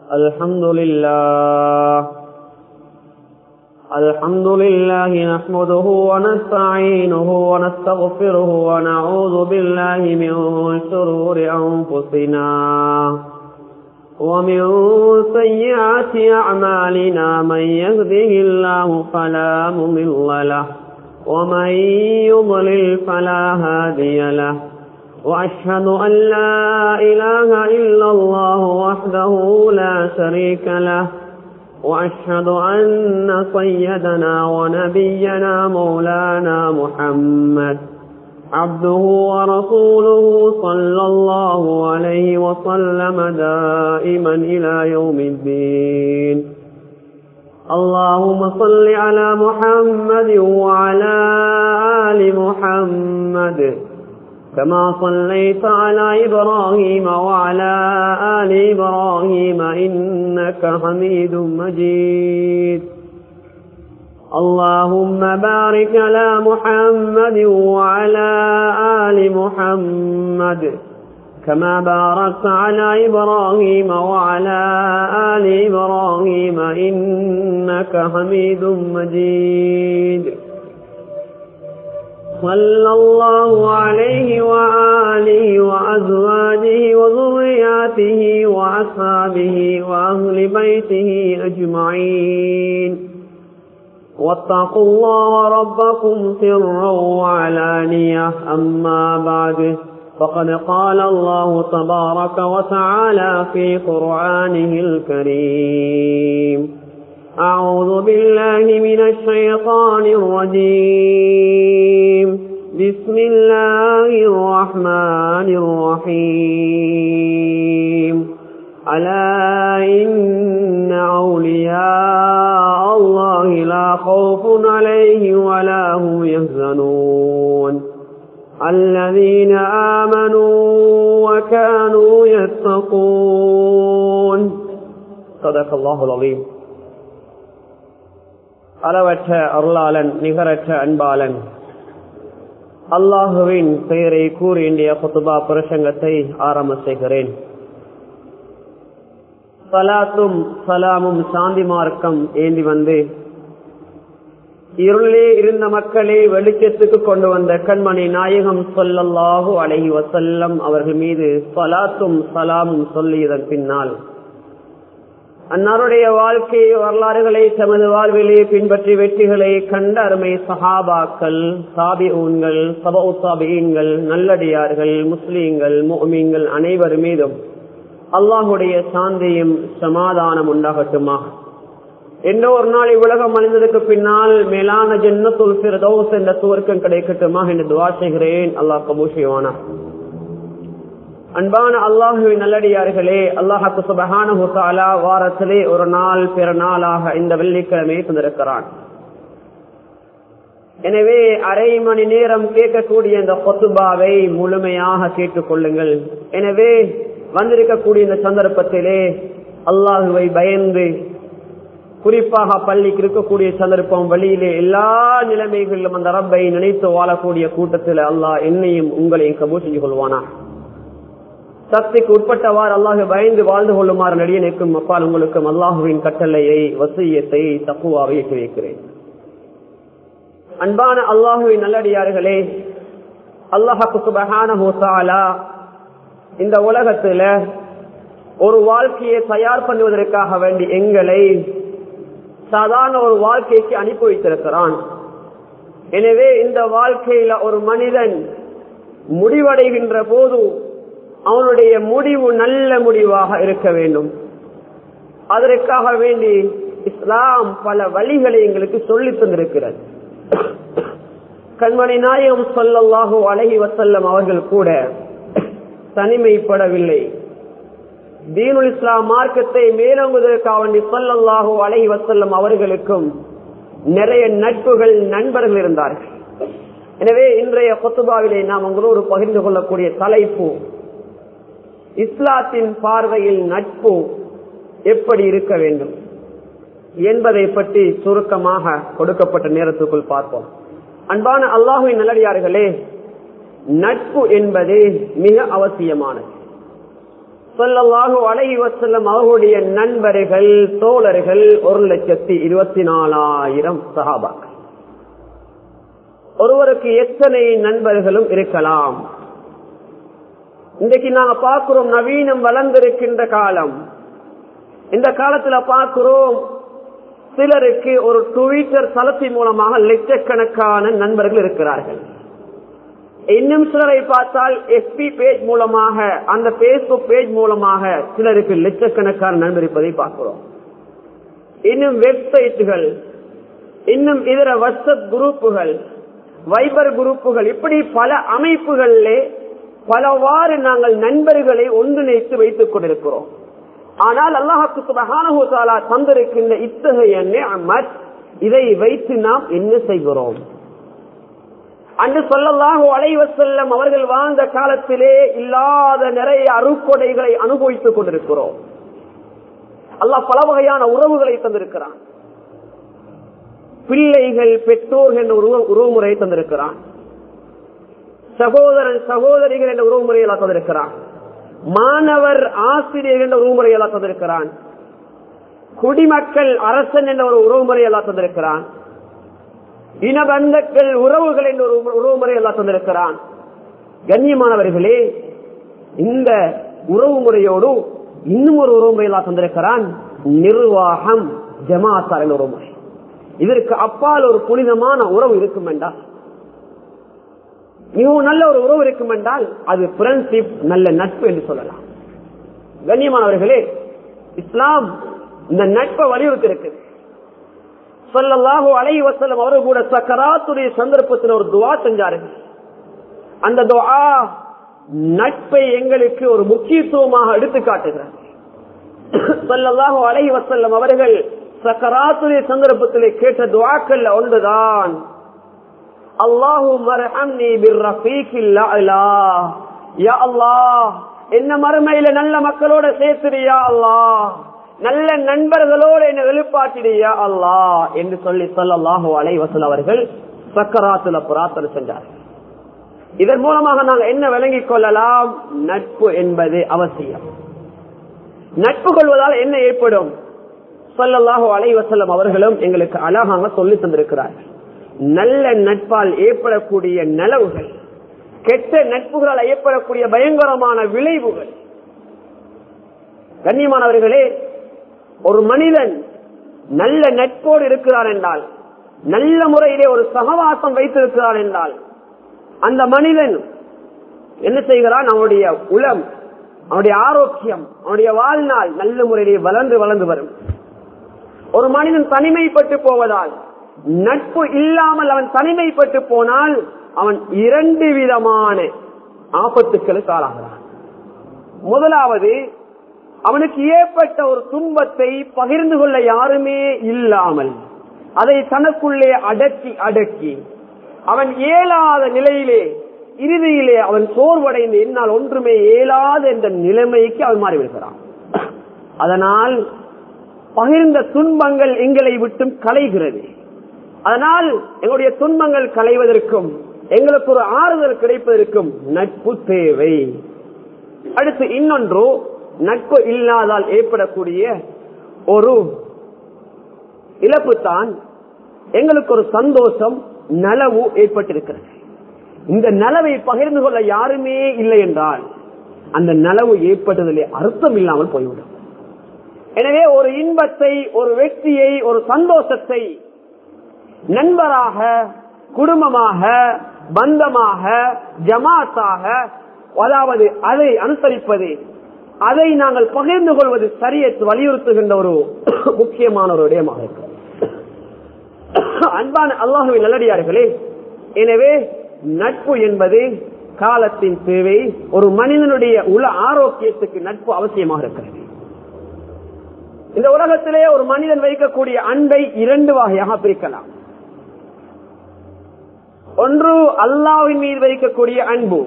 الحمد لله الحمد لله نحمده ونستعينه ونستغفره ونعوذ بالله من شرور أنفسنا ومن سيئات أعمالنا من يهده الله فلا مضل له ومن يضلل فلا هادي له وأشهد أن لا إله إلا الله وحده لا شريك له وأشهد أن سيدنا ونبينا مولانا محمد عبده ورسوله صلى الله عليه وسلم دائما إلى يوم الدين اللهم صل على محمد وعلى آل محمد كما صليت على إبراهيم وعلى آل إبراهيم إنك حميد مجيد اللهم بارك على محمد وعلى آل محمد كما باركت على إبراهيم وعلى آل إبراهيم إنك حميد مجيد صلى الله عليه وآله وأزواجه وذرياته وأصحابه وأهل بيته أجمعين واتقوا الله ربكم سرا وعلانية أما بعد فقد قال الله تبارك وتعالى في قرآنه الكريم أعوذ بالله من الشيطان الرجيم بسم الله الرحمن الرحيم ألا إن أولياء الله لا خوف عليهم ولا هم يحزنون الذين آمنوا وكانوا يتقون صدق الله العظيم அளவற்ற அருளாளன் நிகரற்ற அன்பாளன் அல்லாஹுவின் பெயரை கூறி இந்திய குத்துபா பிரசங்கத்தை ஆரம்ப செய்கிறேன் சலாத்தும் சலாமும் சாந்தி மார்க்கம் ஏந்தி வந்து இருளே இருந்த மக்களை வெளிச்சத்துக்கு கொண்டு வந்த கண்மணி நாயகம் சொல்லல்லாஹு அழகி வசல்லம் அவர்கள் மீது சலாத்தும் சலாமும் சொல்லியதன் பின்னால் அன்னாருடைய வாழ்க்கை வரலாறுகளை தமது வாழ்விலே பின்பற்றி வெற்றிகளை கண்ட அருமை சஹாபாக்கள் சாபி ஊன்கள் சபௌ சாபியன்கள் நல்லடியார்கள் முஸ்லீம்கள் மோமீன்கள் அனைவர் மீதும் அல்லாஹுடைய சாந்தியும் சமாதானம் உண்டாகட்டுமா எந்த ஒரு நாள் இவ்வுலகம் அழிந்ததுக்கு பின்னால் மேலான ஜென்னத்துல் பிரதோஸ் என்ற சுவர்க்கம் கிடைக்கட்டுமா என்று துவா செய்கிறேன் அல்லாஹ் கபூஷிவானா அன்பான அல்லாஹுவின் நல்லடியார்களே அல்லாஹாக்கு சுபகான வாரத்திலே ஒரு நாள் பிற நாளாக இந்த வெள்ளிக்கிழமை தந்திருக்கிறான் எனவே அரை மணி நேரம் கேட்கக்கூடிய இந்த கொத்துபாவை முழுமையாக கேட்டுக் கொள்ளுங்கள் எனவே வந்திருக்கக்கூடிய இந்த சந்தர்ப்பத்திலே அல்லாஹுவை பயந்து குறிப்பாக பள்ளிக்கு இருக்கக்கூடிய சந்தர்ப்பம் வழியிலே எல்லா நிலைமைகளிலும் அந்த ரப்பை நினைத்து வாழக்கூடிய கூட்டத்தில் அல்லாஹ் என்னையும் உங்களையும் கபூ செஞ்சு கொள்வானா சக்திக்கு உட்பட்டவாறு அல்லாஹு பயந்து வாழ்ந்து கொள்ளுமாறு நடிகனுக்கும் அப்பால் உங்களுக்கும் அல்லாஹுவின் கட்டளையை வசியத்தை தப்புவாவை எட்டி வைக்கிறேன் அன்பான அல்லாஹுவின் நல்லடியார்களே அல்லாஹாக்கு சுபகான ஹோசாலா இந்த உலகத்துல ஒரு வாழ்க்கையை தயார் பண்ணுவதற்காக வேண்டி எங்களை சாதாரண ஒரு வாழ்க்கைக்கு அனுப்பி வைத்திருக்கிறான் எனவே இந்த வாழ்க்கையில ஒரு மனிதன் முடிவடைகின்ற போது அவனுடைய முடிவு நல்ல முடிவாக இருக்க வேண்டும் அதற்காக வேண்டி இஸ்லாம் பல வழிகளை எங்களுக்கு சொல்லி தந்திருக்கிறது கண்மணி நாயகம் சொல்லல்லாஹோ அழகி வசல்லம் அவர்கள் கூட தனிமைப்படவில்லை தீனுல் இஸ்லாம் மார்க்கத்தை மேலோங்குவதற்காக வேண்டி சொல்லல்லாஹோ அழகி வசல்லம் அவர்களுக்கும் நிறைய நட்புகள் நண்பர்கள் இருந்தார்கள் எனவே இன்றைய கொத்துபாவிலே நாம் உங்களோடு பகிர்ந்து கொள்ளக்கூடிய தலைப்பு இஸ்லாத்தின் பார்வையில் நட்பு எப்படி இருக்க வேண்டும் என்பதை பற்றி சுருக்கமாக கொடுக்கப்பட்ட நேரத்துக்குள் பார்ப்போம் அன்பான அல்லாஹுவின் நல்லடியார்களே நட்பு என்பது மிக அவசியமானது சொல்லலாக அழகி வசல்லம் அவர்களுடைய நண்பர்கள் தோழர்கள் ஒரு லட்சத்தி இருபத்தி நாலாயிரம் சகாபாக்கள் ஒருவருக்கு எத்தனை நண்பர்களும் இருக்கலாம் இன்றைக்கு நாங்க பார்க்கிறோம் நவீனம் வளர்ந்திருக்கின்ற காலம் இந்த காலத்துல பார்க்கிறோம் சிலருக்கு ஒரு ட்விட்டர் தளத்தின் மூலமாக லட்சக்கணக்கான நண்பர்கள் இருக்கிறார்கள் இன்னும் சிலரை பார்த்தால் எஸ்பி பேஜ் மூலமாக அந்த பேஸ்புக் பேஜ் மூலமாக சிலருக்கு லட்சக்கணக்கான நண்பர் இருப்பதை பார்க்கிறோம் இன்னும் வெப்சைட்டுகள் இன்னும் இதர வாட்ஸ்அப் குரூப்புகள் வைபர் குரூப்புகள் இப்படி பல அமைப்புகளிலே பலவாறு நாங்கள் நண்பர்களை ஒன்றிணைத்து வைத்துக் கொண்டிருக்கிறோம் ஆனால் அல்லாஹாக்கு சுபகானா தந்திருக்கின்ற இத்தகைய நிஅமத் இதை வைத்து நாம் என்ன செய்கிறோம் அன்று சொல்லலாக அலைவ செல்லம் அவர்கள் வாழ்ந்த காலத்திலே இல்லாத நிறைய அருக்கொடைகளை அனுபவித்துக் கொண்டிருக்கிறோம் அல்லாஹ் பல வகையான உறவுகளை தந்திருக்கிறான் பிள்ளைகள் பெற்றோர்கள் என்ற உறவு உறவுமுறையை தந்திருக்கிறான் சகோதரன் சகோதரிகள் என்ற உறவுமுறையெல்லாம் தந்திருக்கிறான் மாணவர் ஆசிரியர் என்ற உறவுமுறையெல்லாம் தந்திருக்கிறான் குடிமக்கள் அரசன் என்ற ஒரு உறவுமுறையெல்லாம் தந்திருக்கிறான் இனபந்தங்கள் உறவுகள் என்ற ஒரு உறவுமுறை எல்லாம் தந்திருக்கிறான் கண்ணியமானவர்களே இந்த உறவு முறையோடு இன்னும் ஒரு உறவுமுறை எல்லாம் தந்திருக்கிறான் நிர்வாகம் ஜமாத்தார் என்ற உறவுமுறை இதற்கு அப்பால் ஒரு புனிதமான உறவு இருக்கும் என்றால் மிகவும் நல்ல ஒரு உறவு இருக்கும் என்றால் அது ஃப்ரெண்ட்ஷிப் நல்ல நட்பு என்று சொல்லலாம் கண்ணியமானவர்களே இஸ்லாம் இந்த நட்பை வலியுறுத்தி இருக்குது சொல்லல்லாஹோ அலை வசலம் அவர்கள் கூட சக்கராத்துடைய சந்தர்ப்பத்தில் ஒரு துவா செஞ்சார்கள் அந்த துவா நட்பை எங்களுக்கு ஒரு முக்கியத்துவமாக எடுத்து காட்டுகிறார் சொல்லல்லாஹோ அலை வசல்லம் அவர்கள் சக்கராத்துடைய சந்தர்ப்பத்திலே கேட்ட துவாக்கள் ஒன்றுதான் அல்லாஹு மரஹம்னி பிர் ரஃபீக்கில் யா அல்லாஹ் என்ன மறுமையில நல்ல மக்களோட சேர்த்துறியா அல்லாஹ் நல்ல நண்பர்களோடு என்ன வெளிப்பாட்டிடையா அல்லா என்று சொல்லி சொல்லல்லாஹோ அலைவசல் அவர்கள் சக்கராத்துல பிரார்த்தனை சென்றார்கள் இதன் மூலமாக நாங்கள் என்ன விளங்கிக் கொள்ளலாம் நட்பு என்பது அவசியம் நட்பு கொள்வதால் என்ன ஏற்படும் சொல்லல்லாஹோ அலைவசல்லம் அவர்களும் எங்களுக்கு அழகாக சொல்லி தந்திருக்கிறார்கள் நல்ல நட்பால் ஏற்படக்கூடிய நலவுகள் கெட்ட நட்புகளால் ஏற்படக்கூடிய பயங்கரமான விளைவுகள் கண்ணியமானவர்களே ஒரு மனிதன் நல்ல நட்போடு இருக்கிறார் என்றால் நல்ல முறையிலே ஒரு சகவாசம் வைத்திருக்கிறார் என்றால் அந்த மனிதன் என்ன செய்கிறான் அவனுடைய உளம் அவனுடைய ஆரோக்கியம் அவனுடைய வாழ்நாள் நல்ல முறையிலே வளர்ந்து வளர்ந்து வரும் ஒரு மனிதன் தனிமைப்பட்டு போவதால் நட்பு இல்லாமல் அவன் தனிமைப்பட்டு போனால் அவன் இரண்டு விதமான ஆபத்துக்களுக்கு ஆளாகிறான் முதலாவது அவனுக்கு ஏற்பட்ட ஒரு துன்பத்தை பகிர்ந்து கொள்ள யாருமே இல்லாமல் அதை தனக்குள்ளே அடக்கி அடக்கி அவன் இயலாத நிலையிலே இறுதியிலே அவன் சோர்வடைந்து என்னால் ஒன்றுமே இயலாத என்ற நிலைமைக்கு அவன் மாறிவிடுகிறான் அதனால் பகிர்ந்த துன்பங்கள் எங்களை விட்டும் கலைகிறது அதனால் எங்களுடைய துன்பங்கள் களைவதற்கும் எங்களுக்கு ஒரு ஆறுதல் கிடைப்பதற்கும் நட்பு தேவை அடுத்து இன்னொன்று நட்பு இல்லாதால் ஏற்படக்கூடிய ஒரு இழப்பு தான் எங்களுக்கு ஒரு சந்தோஷம் நலவு ஏற்பட்டிருக்கிறது இந்த நலவை பகிர்ந்து கொள்ள யாருமே இல்லை என்றால் அந்த நலவு ஏற்பட்டதிலே அர்த்தம் இல்லாமல் போய்விடும் எனவே ஒரு இன்பத்தை ஒரு வெற்றியை ஒரு சந்தோஷத்தை நண்பராக குடும்பமாக பந்தமாக ஜமாத்தாக அதாவது அதை அனுசரிப்பது அதை நாங்கள் பகிர்ந்து கொள்வது சரியத்து வலியுறுத்துகின்ற ஒரு முக்கியமான ஒரு விடயமாக இருக்கிறது அன்பான அல்லாஹுவின் நல்லடியார்களே எனவே நட்பு என்பது காலத்தின் தேவை ஒரு மனிதனுடைய உல ஆரோக்கியத்துக்கு நட்பு அவசியமாக இருக்கிறது இந்த உலகத்திலே ஒரு மனிதன் வைக்கக்கூடிய அன்பை இரண்டு வகையாக பிரிக்கலாம் ஒன்று அல்லாவின் மீது வைக்கக்கூடிய அன்பு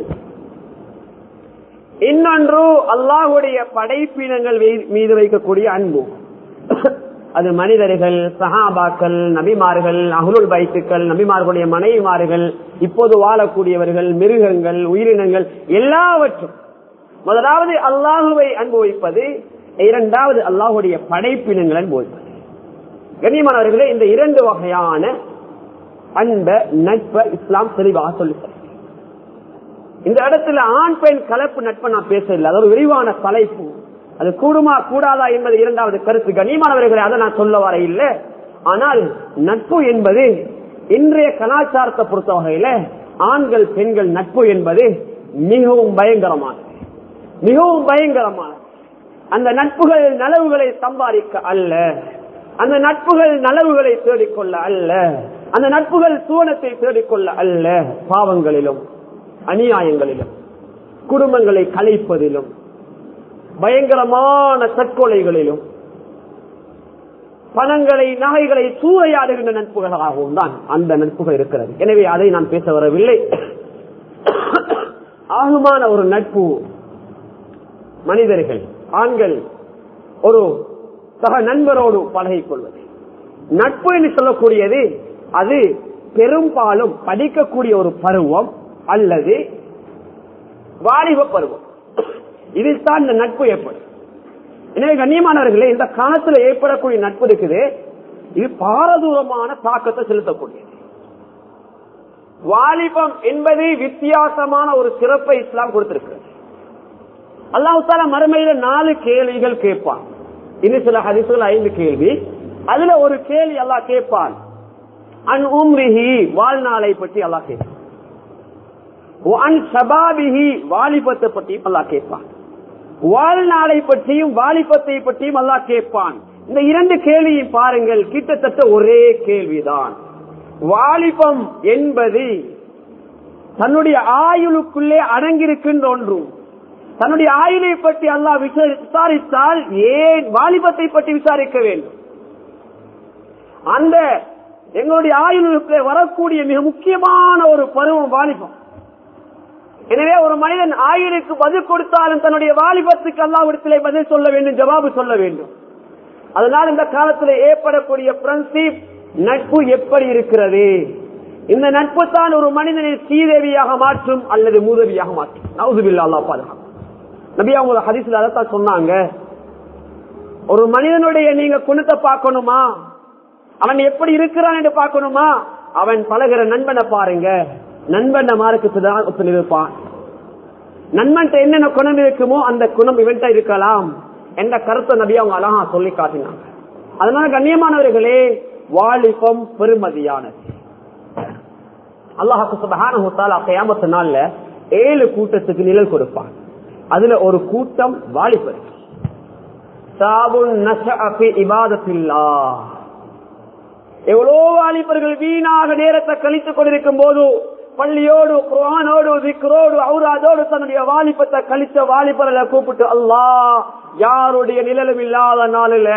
இன்னொன்று அல்லாஹுடைய படைப்பினங்கள் மீது வைக்கக்கூடிய அன்பு அது மனிதர்கள் சஹாபாக்கள் நபிமார்கள் அகுலுல் பைத்துக்கள் நபிமார்களுடைய மனைவிமார்கள் இப்போது வாழக்கூடியவர்கள் மிருகங்கள் உயிரினங்கள் எல்லாவற்றும் முதலாவது அல்லாஹுவை அனுபவிப்பது இரண்டாவது அல்லாஹுடைய படைப்பினங்கள் அனுபவிப்பது கண்ணியமானவர்களே இந்த இரண்டு வகையான அன்ப நட்ப இஸ்லாம் தெளிவாக சொல்லி இந்த இடத்துல ஆண் பெண் கலப்பு நட்பை நான் பேசவில்லை அது ஒரு விரிவான தலைப்பு அது கூடுமா கூடாதா என்பது இரண்டாவது கருத்து கண்ணியமானவர்களை அதை நான் சொல்ல வர இல்லை ஆனால் நட்பு என்பது இன்றைய கலாச்சாரத்தை பொறுத்த வகையில ஆண்கள் பெண்கள் நட்பு என்பது மிகவும் பயங்கரமானது மிகவும் பயங்கரமானது அந்த நட்புகள் நலவுகளை சம்பாதிக்க அல்ல அந்த நட்புகள் நலவுகளை தேடிக்கொள்ள அல்ல அந்த நட்புகள் சூனத்தை தேடிக்கொள்ள அல்ல பாவங்களிலும் அநியாயங்களிலும் குடும்பங்களை கலைப்பதிலும் பயங்கரமான தற்கொலைகளிலும் பணங்களை நகைகளை சூறையாடுகின்ற நட்புகளாகவும் தான் அந்த நட்புகள் இருக்கிறது எனவே அதை நான் பேச வரவில்லை ஆகுமான ஒரு நட்பு மனிதர்கள் ஆண்கள் ஒரு சக நண்பரோடு பழகிக் கொள்வது நட்பு என்று சொல்லக்கூடியது அது பெரும்பாலும் படிக்கக்கூடிய ஒரு பருவம் அல்லது வாலிப பருவம் இதில் தான் இந்த நட்பு ஏற்படும் எனவே கண்ணியமானவர்களே இந்த காலத்துல ஏற்படக்கூடிய நட்பு இருக்குது இது பாரதூரமான தாக்கத்தை செலுத்தக்கூடியது வாலிபம் என்பது வித்தியாசமான ஒரு சிறப்பை இஸ்லாம் கொடுத்திருக்கிறது அல்லாஹால மறுமையில நாலு கேள்விகள் கேட்பான் இன்னும் சில ஹரிசுகள் ஐந்து கேள்வி அதுல ஒரு கேள்வி எல்லாம் கேட்பான் அன் உம்ரிஹி வாழ்நாளை பற்றி எல்லாம் கேட்பான் அன் சபாபிஹி வாலிபத்தை பற்றியும் அல்லா கேட்பான் வாழ்நாளை பற்றியும் வாலிபத்தை பற்றியும் அல்லா கேட்பான் இந்த இரண்டு கேள்வியை பாருங்கள் கிட்டத்தட்ட ஒரே கேள்விதான் வாலிபம் என்பது தன்னுடைய ஆயுளுக்குள்ளே அடங்கியிருக்கின்ற ஒன்றும் தன்னுடைய ஆயுளை பற்றி அல்லாஹ் விசாரித்தால் ஏன் வாலிபத்தை பற்றி விசாரிக்க வேண்டும் அந்த எங்களுடைய ஆயுளுக்கு வரக்கூடிய மிக முக்கியமான ஒரு பருவம் வாலிபம் எனவே ஒரு மனிதன் ஆயுளுக்கு பதில் கொடுத்தாலும் தன்னுடைய வாலிபத்துக்கு அல்லாவிடத்திலே பதில் சொல்ல வேண்டும் ஜவாபு சொல்ல வேண்டும் அதனால் இந்த காலத்தில் ஏற்படக்கூடிய பிரின்சிப் நட்பு எப்படி இருக்கிறது இந்த நட்பு தான் ஒரு மனிதனை சீதேவியாக மாற்றும் அல்லது மூதவியாக மாற்றும் நவுதுபில்லா அல்லா பாதுகாப்பு நபி அவங்க ஹரிசில் அதைத்தான் சொன்னாங்க ஒரு மனிதனுடைய நீங்க குணத்தை பார்க்கணுமா அவன் எப்படி இருக்கிறான் என்று பார்க்கணுமா அவன் பழகிற நண்பனை பாருங்க நண்பன் மார்க்கு தான் ஒருத்தன் இருப்பான் நண்பன் என்னென்ன குணம் இருக்குமோ அந்த குணம் இவன்ட்ட இருக்கலாம் என்ற கருத்தை நபி அவங்க அழகா சொல்லி காட்டினாங்க அதனால கண்ணியமானவர்களே வாலிபம் பெருமதியானது அல்லாஹு சுபஹான கையாமத்து நாள்ல ஏழு கூட்டத்துக்கு நிழல் கொடுப்பான் அதுல ஒரு கூட்டம் வாலிபர் இபாதத்தில்லா எவ்வளோ வாலிபர்கள் வீணாக நேரத்தை கழித்துக் கொண்டிருக்கும் போது பள்ளியோடு குரானோடு விக்ரோடு அவுராதோடு தன்னுடைய வாலிபத்தை கழித்த வாலிபர்களை கூப்பிட்டு அல்லா யாருடைய நிழலும் இல்லாத நாளில்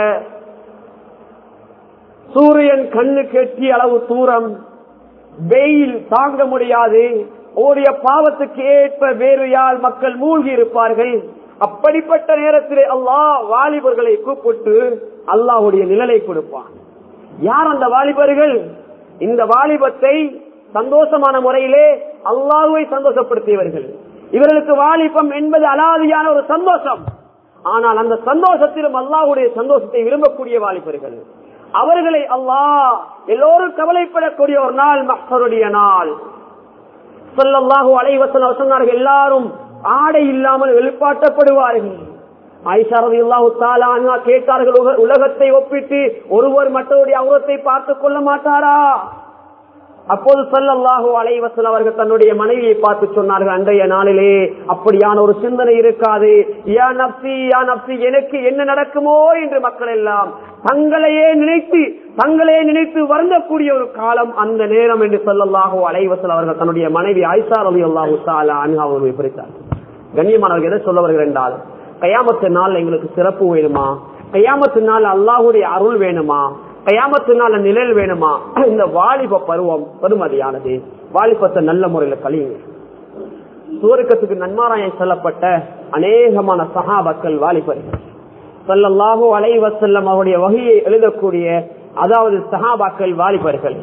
சூரியன் கண்ணு கெட்டி அளவு தூரம் வெயில் தாங்க முடியாது உடைய பாவத்துக்கு ஏற்ப வேறு யாழ் மக்கள் மூழ்கி இருப்பார்கள் அப்படிப்பட்ட நேரத்தில் அல்லாஹ் வாலிபர்களை கூப்பிட்டு அல்லாஹுடைய நிழலை கொடுப்பான் யார் அந்த வாலிபர்கள் இந்த வாலிபத்தை சந்தோஷமான முறையிலே அல்லாஹுவை சந்தோஷப்படுத்தியவர்கள் இவர்களுக்கு வாலிபம் என்பது அலாதியான ஒரு சந்தோஷம் ஆனால் அந்த சந்தோஷத்திலும் அல்லாஹுடைய சந்தோஷத்தை விரும்பக்கூடிய வாலிபர்கள் அவர்களை அல்லாஹ் எல்லோரும் கவலைப்படக்கூடிய ஒரு நாள் மக்களுடைய நாள் சொல்லல்லாஹு அலைவசன் சொன்னார்கள் எல்லாரும் ஆடை இல்லாமல் வெளிப்பாட்டப்படுவார்கள் ஐஷாரதி இல்லாஹு தாலா கேட்டார்கள் உலகத்தை ஒப்பிட்டு ஒருவர் மற்றவருடைய அவுரத்தை பார்த்துக் கொள்ள மாட்டாரா அப்போது சொல்லல்லாஹு அலைவசல் அவர்கள் தன்னுடைய மனைவியை பார்த்து சொன்னார்கள் அன்றைய நாளிலே அப்படியான ஒரு சிந்தனை இருக்காது யா நப்சி யா நப்சி எனக்கு என்ன நடக்குமோ என்று மக்கள் எல்லாம் தங்களையே நினைத்து தங்களே நினைத்து வருந்தக்கூடிய ஒரு காலம் அந்த நேரம் என்று சொல்லல்லாஹு அலைவசல் அவர்கள் தன்னுடைய மனைவி ஐசார் அலி அல்லாஹு தாலா அனுகாவை பிரித்தார் கண்ணியமானவர்கள் எதை சொல்ல வருகிறேன் என்றால் கையாமத்து நாள் எங்களுக்கு சிறப்பு வேணுமா கையாமத்து நாள் அல்லாஹுடைய அருள் வேணுமா கயாமத்தினால நிழல் வேணுமா இந்த வாலிப பருவம் பெருமதியானது வாலிபத்தை நல்ல முறையில கழியுங்க சூரக்கத்துக்கு நன்மாராயம் சொல்லப்பட்ட அநேகமான சகாபக்கள் வாலிபர்கள் சொல்லல்லாஹோ அலைவசல்லம் அவருடைய வகையை எழுதக்கூடிய அதாவது சகாபாக்கள் வாலிபர்கள்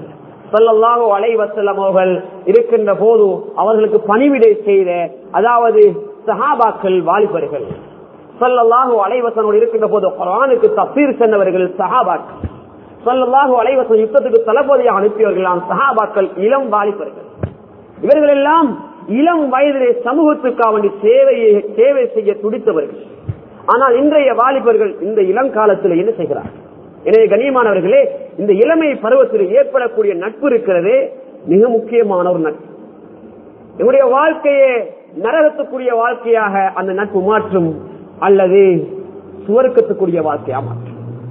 சொல்லல்லாஹோ அலைவசல்லம் அவர்கள் இருக்கின்ற போது அவர்களுக்கு பணிவிடை செய்த அதாவது சஹாபாக்கள் வாலிபர்கள் சொல்லல்லாஹு அலைவசனோடு இருக்கின்ற போது குரானுக்கு தப்பீர் சென்றவர்கள் சஹாபாக்கள் சொல்லல்லாஹு அலைவசன் யுத்தத்துக்கு தளபதியாக அனுப்பியவர்கள் சஹாபாக்கள் இளம் வாலிபர்கள் இவர்கள் எல்லாம் இளம் வயதிலே சமூகத்துக்காக வேண்டி சேவையை சேவை செய்ய துடித்தவர்கள் ஆனால் இன்றைய வாலிபர்கள் இந்த இளங்காலத்தில் என்ன செய்கிறார் எனவே கண்ணியமானவர்களே இந்த இளமை பருவத்தில் ஏற்படக்கூடிய நட்பு இருக்கிறதே மிக முக்கியமான ஒரு நட்பு என்னுடைய வாழ்க்கையே நரகத்துக்குரிய வாழ்க்கையாக அந்த நட்பு மாற்றும் அல்லது சுவர்க்கத்துக்குரிய வாழ்க்கையா மாற்றும்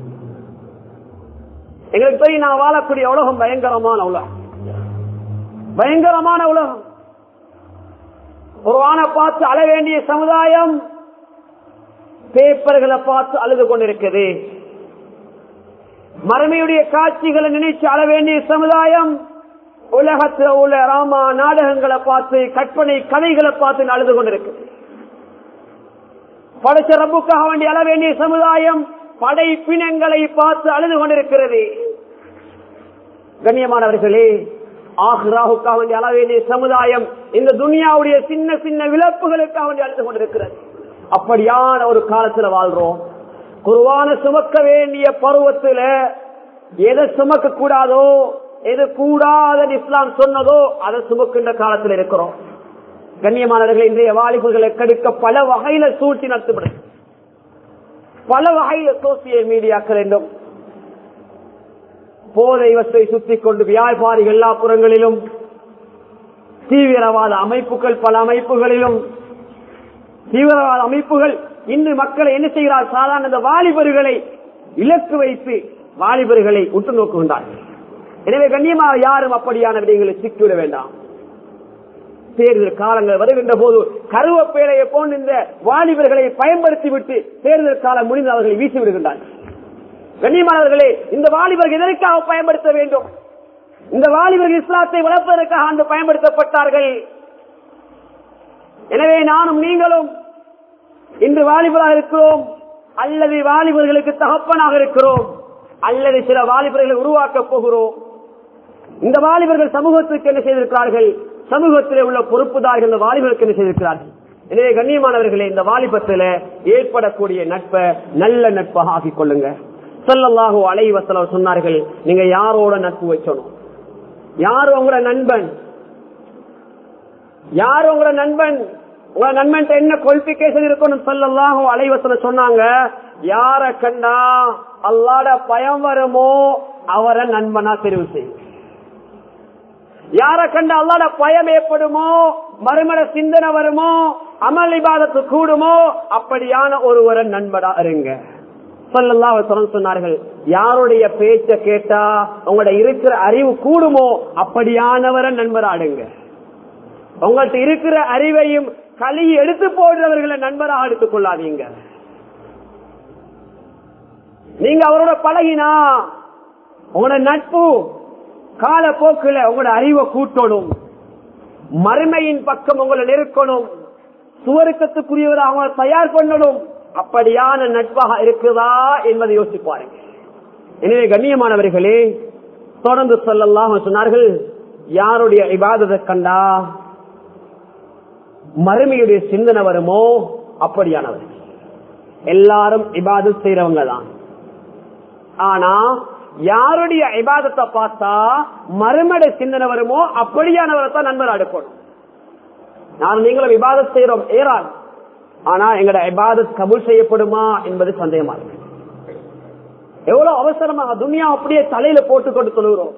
எங்களுக்கு தெரியும் நான் வாழக்கூடிய உலகம் பயங்கரமான உலகம் பயங்கரமான உலகம் ஒரு ஆணை பார்த்து அழ வேண்டிய சமுதாயம் பேப்பர்களை பார்த்து அழுது கொண்டிருக்குது மறுமையுடைய காட்சிகளை நினைச்சு அழ வேண்டிய சமுதாயம் உலகத்தில் உள்ள ராமா நாடகங்களை பார்த்து கற்பனை கதைகளை பார்த்து அழுது கொண்டிருக்குது படைச்ச ரப்புக்காக வேண்டி அழ வேண்டிய சமுதாயம் படைப்பினங்களை பார்த்து அழுது கொண்டிருக்கிறது கண்ணியமானவர்களே ஆஹ்ராவுக்காக வேண்டி அழ வேண்டிய சமுதாயம் இந்த துனியாவுடைய சின்ன சின்ன விளப்புகளுக்காக வேண்டி அழுது கொண்டிருக்கிறது அப்படியான ஒரு காலத்துல வாழ்றோம் குருவான சுமக்க வேண்டிய பருவத்துல எதை சுமக்க கூடாதோ எது கூடாதன்னு இஸ்லாம் சொன்னதோ அதை சுமக்கின்ற காலத்தில் இருக்கிறோம் கண்ணியமானவர்கள் இன்றைய வாலிபர்களை கெடுக்க பல வகையில சூழ்ச்சி நடத்தப்படும் பல வகையில சோசியல் மீடியாக்கள் என்றும் போதை வசை சுத்தி கொண்டு வியாபாரிகள் எல்லா புறங்களிலும் தீவிரவாத அமைப்புகள் பல அமைப்புகளிலும் தீவிரவாத அமைப்புகள் இன்று மக்களை என்ன செய்கிறார் சாதாரண இந்த வாலிபர்களை இலக்கு வைத்து வாலிபர்களை உற்று நோக்குகின்றார்கள் எனவே கண்ணியமாக யாரும் அப்படியான விடயங்களை சிக்கிவிட வேண்டாம் தேர்தல் காலங்கள் வருகின்ற போது கருவப்பேழையை போன்ற இந்த வாலிபர்களை பயன்படுத்தி விட்டு தேர்தல் காலம் முடிந்து அவர்களை வீசி விடுகின்றார்கள் கண்ணியமானவர்களே இந்த வாலிபர்கள் எதற்காக பயன்படுத்த வேண்டும் இந்த வாலிபர்கள் இஸ்லாத்தை வளர்ப்பதற்காக அன்று பயன்படுத்தப்பட்டார்கள் எனவே நானும் நீங்களும் இன்று வாலிபராக இருக்கிறோம் அல்லது வாலிபர்களுக்கு தகப்பனாக இருக்கிறோம் அல்லது சில வாலிபர்களை உருவாக்க போகிறோம் இந்த வாலிபர்கள் சமூகத்துக்கு என்ன செய்திருக்கிறார்கள் சமூகத்திலே உள்ள பொறுப்புதார்கள் இந்த வாலிபர்களுக்கு என்ன செய்திருக்கிறார்கள் எனவே கண்ணியமானவர்களே இந்த வாலிபத்தில் ஏற்படக்கூடிய நட்பை நல்ல நட்பாக ஆக்கிக் கொள்ளுங்க சொல்லல்லாஹோ அலைவசல சொன்னார்கள் நீங்க யாரோட நட்பு வச்சணும் யார் உங்களோட நண்பன் யார் உங்களோட நண்பன் உங்களோட நண்பன் என்ன குவாலிபிகேஷன் இருக்கணும் சொல்லல்லாஹோ அலைவசல சொன்னாங்க யார கண்டா அல்லாட பயம் வருமோ அவரை நண்பனா தெரிவு செய்யும் யார கண்ட அல்லாட பயம் ஏற்படுமோ மறுமட சிந்தனை வருமோ அமல் இபாதத்து கூடுமோ அப்படியான ஒருவரை நண்படா இருங்க சொன்னார்கள் யாருடைய பேச்ச கேட்டா உங்களோட இருக்கிற அறிவு கூடுமோ அப்படியானவரை நண்பராடுங்க உங்கள்கிட்ட இருக்கிற அறிவையும் களி எடுத்து போடுறவர்களை நண்பராக எடுத்துக் கொள்ளாதீங்க நீங்க அவரோட பழகினா உங்களோட நட்பு காலப்போக்கில் உங்களோட அறிவை கூட்டணும் மறுமையின் பக்கம் உங்களை நெருக்கணும் சுவருக்கத்துக்குரியவரை அவங்க தயார் பண்ணணும் அப்படியான நட்பாக இருக்குதா என்பதை யோசிப்பாருங்க எனவே கண்ணியமானவர்களே தொடர்ந்து சொல்லலாம் சொன்னார்கள் யாருடைய இபாதத்தை கண்டா மறுமையுடைய சிந்தனை வருமோ அப்படியானவர் எல்லாரும் இபாதத் செய்யறவங்க தான் ஆனா யாருடைய இபாதத்தை பார்த்தா மறுமடை சிந்தனை வருமோ அப்படியானவரை தான் நண்பர் அடுக்கணும் நான் நீங்களும் விவாதம் செய்யறோம் ஏறான் ஆனா எங்கட இபாதத் கபூல் செய்யப்படுமா என்பது சந்தேகமா இருக்கு எவ்வளவு அவசரமாக துனியா அப்படியே தலையில போட்டுக்கொண்டு சொல்லுகிறோம்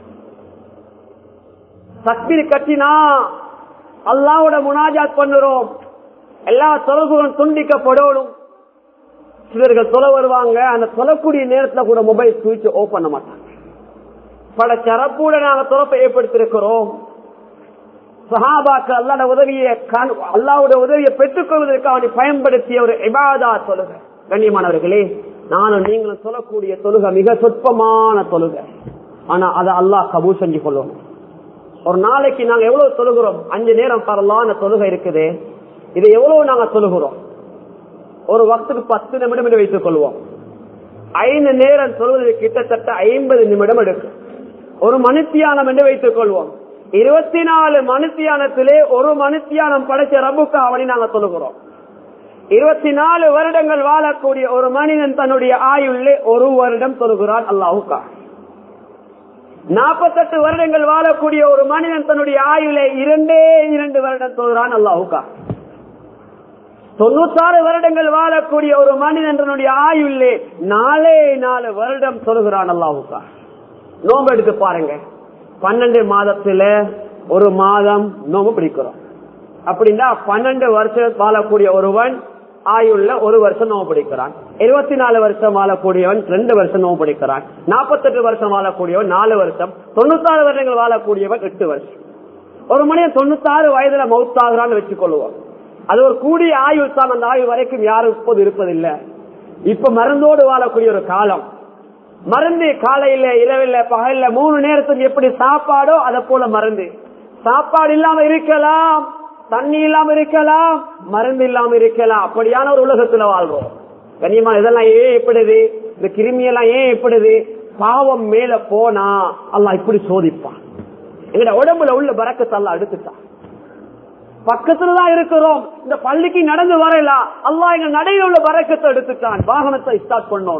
தக்பீர் கட்டினா அல்லாவோட முனாஜாத் பண்ணுறோம் எல்லா தொடர்புகளும் துண்டிக்கப்படணும் சிலர்கள் தொலை வருவாங்க அந்த தொலைக்கூடிய நேரத்துல கூட மொபைல் சுவிட்ச் ஓப் பண்ண மாட்டாங்க பல சிறப்போட நாங்க துறப்பை ஏற்படுத்திருக்கிறோம் சஹாபாக்கு அல்லாட உதவியை அல்லாவோட உதவியை பெற்றுக் கொள்வதற்கு அவனை பயன்படுத்திய ஒரு இபாதா தொழுக கண்ணியமானவர்களே நானும் நீங்களும் சொல்லக்கூடிய தொழுகை மிக சொற்பமான தொழுகை ஆனா அதை அல்லாஹ் கபூல் செஞ்சு கொள்ளும் ஒரு நாளைக்கு நாங்க எவ்வளவு தொழுகிறோம் அஞ்சு நேரம் பரலான தொழுகை இருக்குது இதை எவ்வளவு நாங்க தொழுகிறோம் ஒரு வக்துக்கு பத்து நிமிடம் என்று வைத்துக் கொள்வோம் ஐந்து நேரம் சொல்வது கிட்டத்தட்ட ஐம்பது நிமிடம் எடுக்கும் ஒரு மனுத்தியானம் என்று வைத்துக் கொள்வோம் இருபத்தி நாலு மனுத்தியானத்திலே ஒரு மனுத்தியானம் படைச்ச ரபுக்கு அவனை நாங்க சொல்லுகிறோம் இருபத்தி நாலு வருடங்கள் வாழக்கூடிய ஒரு மனிதன் தன்னுடைய ஆயுள்ளே ஒரு வருடம் சொல்லுகிறான் அல்லாஹுக்கா நாற்பத்தெட்டு வருடங்கள் வாழக்கூடிய ஒரு மனிதன் தன்னுடைய ஆயுளே இரண்டே இரண்டு வருடம் சொல்கிறான் அல்லாஹுக்கா தொண்ணூத்தாறு வருடங்கள் வாழக்கூடிய ஒரு மனிதன் தன்னுடைய ஆயுள்ளே நாலே நாலு வருடம் சொல்கிறான் அல்லாஹுக்கா நோம்பு எடுத்து பாருங்க பன்னெண்டு மாதத்துல ஒரு மாதம் நோம்பு பிடிக்கிறோம் அப்படின்னா பன்னெண்டு வருஷம் வாழக்கூடிய ஒருவன் ஆயுள்ள ஒரு வருஷம் நோவு பிடிக்கிறான் இருபத்தி நாலு வருஷம் வாழக்கூடியவன் ரெண்டு வருஷம் நோவு பிடிக்கிறான் நாற்பத்தெட்டு வருஷம் வாழக்கூடியவன் நாலு வருஷம் தொண்ணூத்தாறு வருடங்கள் வாழக்கூடியவன் எட்டு வருஷம் ஒரு மனிதன் தொண்ணூத்தாறு வயதுல மவுத்தாகிறான்னு வச்சுக்கொள்வோம் அது ஒரு கூடிய ஆயுள் தான் அந்த ஆயுள் வரைக்கும் யாரும் இப்போது இருப்பதில்லை இப்ப மருந்தோடு வாழக்கூடிய ஒரு காலம் மருந்து காலையில இரவில்ல பகல்ல மூணு நேரத்துக்கு எப்படி சாப்பாடோ அதை போல மருந்து சாப்பாடு இல்லாம இருக்கலாம் தண்ணி இல்லாம இருக்கலாம் மருந்து இல்லாம இருக்கலாம் அப்படியான ஒரு உலகத்துல வாழ்றோம் கனியமா இதெல்லாம் ஏன் எப்படிது இந்த கிருமி எல்லாம் ஏன் எப்படிது பாவம் மேல போனா அல்லாஹ் இப்படி சோதிப்பான் எங்கட உடம்புல உள்ள பறக்கத்தை எல்லாம் எடுத்துட்டான் பக்கத்துலதான் இருக்கிறோம் இந்த பள்ளிக்கு நடந்து வரலாம் அல்லாஹ் எங்க நடையில உள்ள பறக்கத்தை எடுத்துட்டான் வாகனத்தை ஸ்டார்ட் பண்ணோம்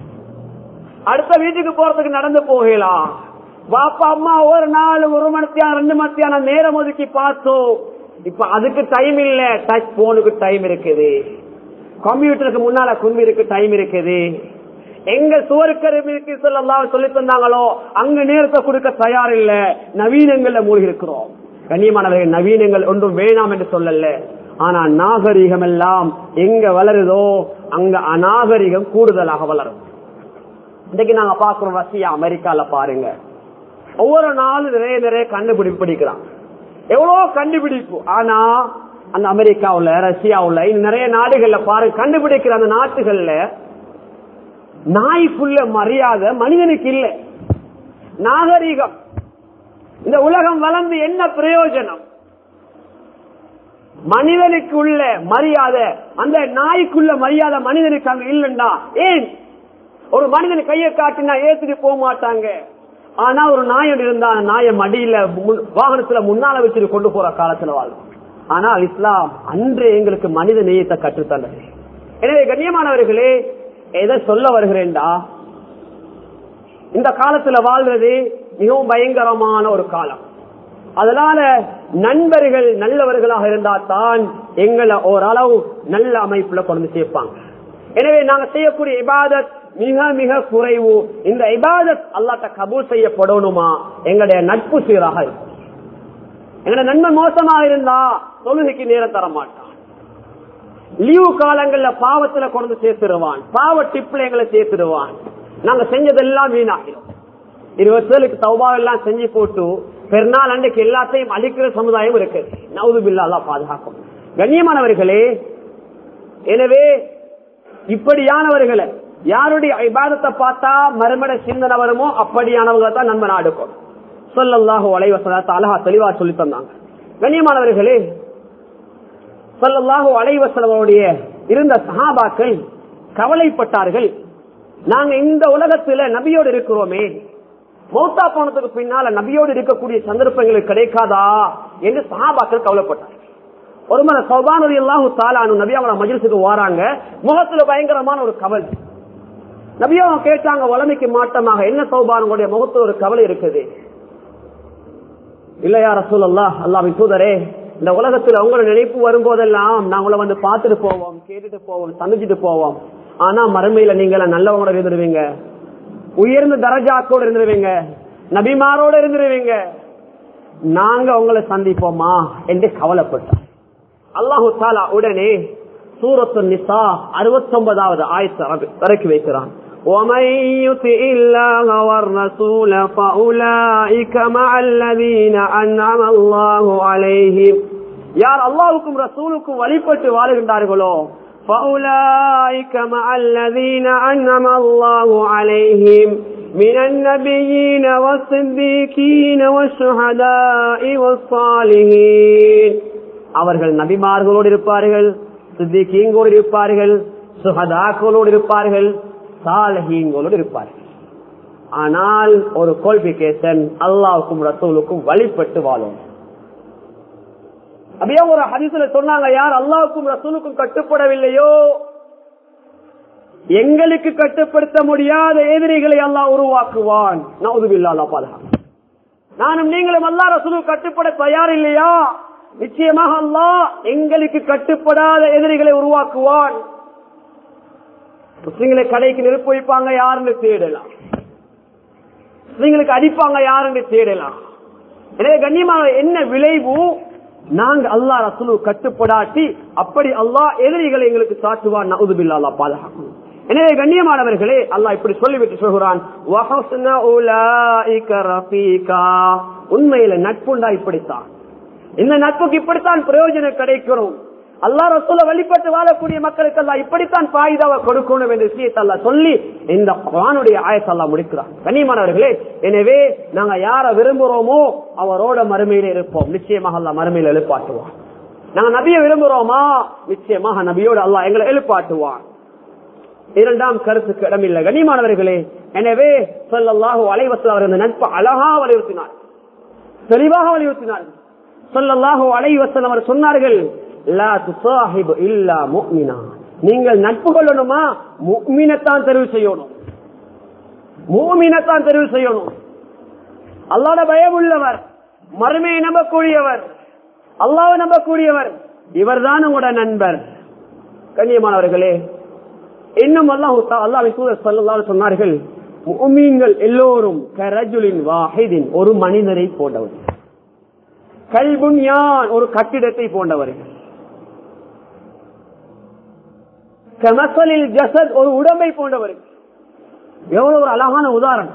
அடுத்த வீட்டுக்கு போறதுக்கு நடந்து போகலாம் பாப்பா அம்மா ஒரு நாள் ஒரு மணித்தியான ரெண்டு மணித்தியான நேரம் ஒதுக்கி பார்த்தோம் இப்ப அதுக்கு டைம் இல்ல டச் போனுக்கு டைம் இருக்குது கம்ப்யூட்டருக்கு முன்னால கும்பிருக்கு டைம் இருக்குது எங்க சுவருக்கருமிக்கு சொல்லலாம் சொல்லி தந்தாங்களோ அங்க நேரத்தை கொடுக்க தயார் இல்ல நவீனங்கள்ல மூழ்கி இருக்கிறோம் கண்ணியமானவர்கள் நவீனங்கள் ஒன்றும் வேணாம் என்று சொல்லல ஆனா நாகரிகம் எல்லாம் எங்க வளருதோ அங்க அநாகரிகம் கூடுதலாக வளரும் இன்னைக்கு நாங்க பாக்குறோம் ரஷ்யா அமெரிக்கால பாருங்க ஒவ்வொரு நாளும் நிறைய நிறைய கண்டுபிடிப்பு படிக்கிறான் எவ்வளவு கண்டுபிடிப்பு ஆனா அந்த அமெரிக்காவுல ரஷ்யாவுல இன்னும் நிறைய நாடுகள்ல பாருங்க கண்டுபிடிக்கிற அந்த நாட்டுகள்ல நாய்க்குள்ள மரியாதை மனிதனுக்கு இல்லை நாகரிகம் இந்த உலகம் வளர்ந்து என்ன பிரயோஜனம் மனிதனுக்கு உள்ள மரியாதை அந்த நாய்க்குள்ள மரியாதை மனிதனுக்கு அங்க இல்லைண்டா ஏன் ஒரு மனிதன் கையை காட்டினா ஏத்துட்டு போக மாட்டாங்க ஆனா ஒரு நாயன் இருந்தா அந்த நாய மடியில முன்- வாகனத்துல முன்னால வச்சுட்டு கொண்டு போற காலத்துல வாழும் ஆனால் இஸ்லாம் அன்று எங்களுக்கு மனித நேயத்தை கற்றுத்தந்தது எனவே கண்ணியமானவர்களே எதை சொல்ல வருகிறேன்டா இந்த காலத்துல வாழ்வது மிகவும் பயங்கரமான ஒரு காலம் அதனால நண்பர்கள் நல்லவர்களாக இருந்தா தான் எங்களை ஓரளவு நல்ல அமைப்புல கொண்டு சேர்ப்பாங்க எனவே நாங்க செய்யக்கூடிய இபாதத் மிக மிக குறைவு இந்த இபாதத் அல்லாட்ட கபூல் செய்யப்படணுமா எங்களுடைய நட்பு சீராக இருக்கும் எங்களுடைய நண்பன் மோசமா இருந்தா தொழுகைக்கு நேரம் தர மாட்டான் லீவு காலங்கள்ல பாவத்துல கொண்டு சேர்த்துருவான் பாவ டிப்ல எங்களை சேர்த்துடுவான் நாங்க செஞ்சதெல்லாம் வீணாகிடும் இருபது பேருக்கு தௌபா எல்லாம் செஞ்சு போட்டு பெருநாள் அன்றைக்கு எல்லாத்தையும் அழிக்கிற சமுதாயம் இருக்கு நவுது பில்லா பாதுகாக்கும் கண்ணியமானவர்களே எனவே இப்படியானவர்களை யாருடைய இபாதத்தை பார்த்தா மறுமட சிந்தனை வருமோ அப்படியானவங்க தான் நண்பன் அடுக்கும் சொல்லல்லாஹு அலைவசனத்தை அழகா தெளிவா சொல்லி தந்தாங்க கண்ணியமானவர்களே சொல்லல்லாஹு அலைவசனவருடைய இருந்த சஹாபாக்கள் கவலைப்பட்டார்கள் நாங்க இந்த உலகத்துல நபியோடு இருக்கிறோமே மௌத்தா போனதுக்கு பின்னால நபியோடு இருக்கக்கூடிய சந்தர்ப்பங்களுக்கு கிடைக்காதா என்று சஹாபாக்கள் கவலைப்பட்டார்கள் ஒரு முறை சௌபானு அல்லாஹு தாலானு நபி அவங்கள மஜிலிசுக்கு வராங்க முகத்துல பயங்கரமான ஒரு கவலை நபி அவங்க கேட்டாங்க வளமைக்கு மாட்டமாக என்ன சௌபானுடைய முகத்துல ஒரு கவலை இருக்குது இல்லையா ரசூல் அல்லாஹ் அல்லாவின் தூதரே இந்த உலகத்துல உங்களோட நினைப்பு வரும்போதெல்லாம் நான் உங்களை வந்து பார்த்துட்டு போவோம் கேட்டுட்டு போவோம் சந்திச்சுட்டு போவோம் ஆனா மறுமையில நீங்க எல்லாம் நல்லவங்களோட இருந்துருவீங்க உயர்ந்த தரஜாக்கோட இருந்துருவீங்க நபிமாரோட இருந்துருவீங்க நாங்க உங்களை சந்திப்போமா என்று கவலைப்பட்டார் அல்லாஹு தாலா உடனே சூரத்து நிசா அறுபத்தி ஒன்பதாவது ஆயத்தை இறக்கி வைக்கிறான் ومن يطع الله والرسول فأولئك مع الذين أنعم الله عليهم யார் அல்லாவுக்கும் ரசூலுக்கும் வழிபட்டு வாழுகின்றார்களோ فأولئك مع الذين أنعم الله عليهم من النبيين والصديقين والشهداء والصالحين அவர்கள் நபிமார்களோடு இருப்பார்கள் சித்திகீங்களோடு இருப்பார்கள் சுகதாக்களோடு இருப்பார்கள் சாலஹீங்களோடு இருப்பார்கள் ஆனால் ஒரு குவாலிபிகேஷன் அல்லாவுக்கும் ரசூலுக்கும் வழிபட்டு வாழும் அப்படியே ஒரு ஹதீஸ்ல சொன்னாங்க யார் அல்லாவுக்கும் ரசூலுக்கும் கட்டுப்படவில்லையோ எங்களுக்கு கட்டுப்படுத்த முடியாத எதிரிகளை அல்லாஹ் உருவாக்குவான் நவுதுபில்லா அல்லா பாதுகாப்பு நானும் நீங்களும் அல்லா ரசூலு கட்டுப்பட தயார் இல்லையா நிச்சயமாக அல்லாஹ் எங்களுக்கு கட்டுப்படாத எதிரிகளை உருவாக்குவான் முஸ்லிம்களை கடைக்கு நெருப்பு வைப்பாங்க யாருன்னு தேடலாம் முஸ்லிம்களுக்கு அடிப்பாங்க யாருன்னு தேடலாம் எனவே கண்ணியமாக என்ன விளைவு நாங்க அல்லா ரசூலு கட்டுப்படாட்டி அப்படி அல்லாஹ் எதிரிகளை எங்களுக்கு சாட்டுவான் நவுதுபில்லா அல்லா பாதுகாக்கும் எனவே கண்ணியமானவர்களே அல்லாஹ் இப்படி சொல்லிவிட்டு சொல்கிறான் உண்மையில நட்புண்டா இப்படித்தான் இந்த நட்புக்கு இப்படித்தான் பிரயோஜனம் கிடைக்கணும் அல்லா ரசூல வழிபட்டு வாழக்கூடிய மக்களுக்கு எல்லாம் இப்படித்தான் பாயுதாவை கொடுக்கணும் என்ற விஷயத்தை அல்லா சொல்லி இந்த குரானுடைய ஆயத்தல்லா முடிக்கிறான் கண்ணியமானவர்களே எனவே நாங்க யார விரும்புறோமோ அவரோட மறுமையில இருப்போம் நிச்சயமாக அல்லா மறுமையில எழுப்பாட்டுவான் நாங்க நபிய விரும்புறோமா நிச்சயமாக நபியோட அல்லா எங்களை எழுப்பாட்டுவான் இரண்டாம் கருத்துக்கு இடமில்லை கண்ணியமானவர்களே எனவே சொல்லல்லாஹு அலைவசல் அவர் இந்த நட்பு அழகா வலியுறுத்தினார் தெளிவாக வலியுறுத்தினார் சொல்லல்லாஹு அலைவசல் அவர் சொன்னார்கள் நீங்கள் நட்பு கொள்ளணுமா முக்மீனத்தான் தெரிவு செய்யணும் மூமினத்தான் தெரிவு செய்யணும் அல்லாத பயம் உள்ளவர் மறுமையை நம்பக்கூடியவர் அல்லாவை நம்பக்கூடியவர் இவர்தான் உங்களோட நண்பர் கண்ணியமானவர்களே இன்னும் அல்லாஹ் அல்லாவின் தூதர் சொல்லலாம் சொன்னார்கள் முமீன்கள் எல்லோரும் கரஜுலின் வாஹிதின் ஒரு மனிதரை போன்றவர் கல்புன் யான் ஒரு கட்டிடத்தை போன்றவர்கள் கமசலில் ஜசத் ஒரு உடம்பை போன்றவர்கள் எவ்வளவு ஒரு அழகான உதாரணம்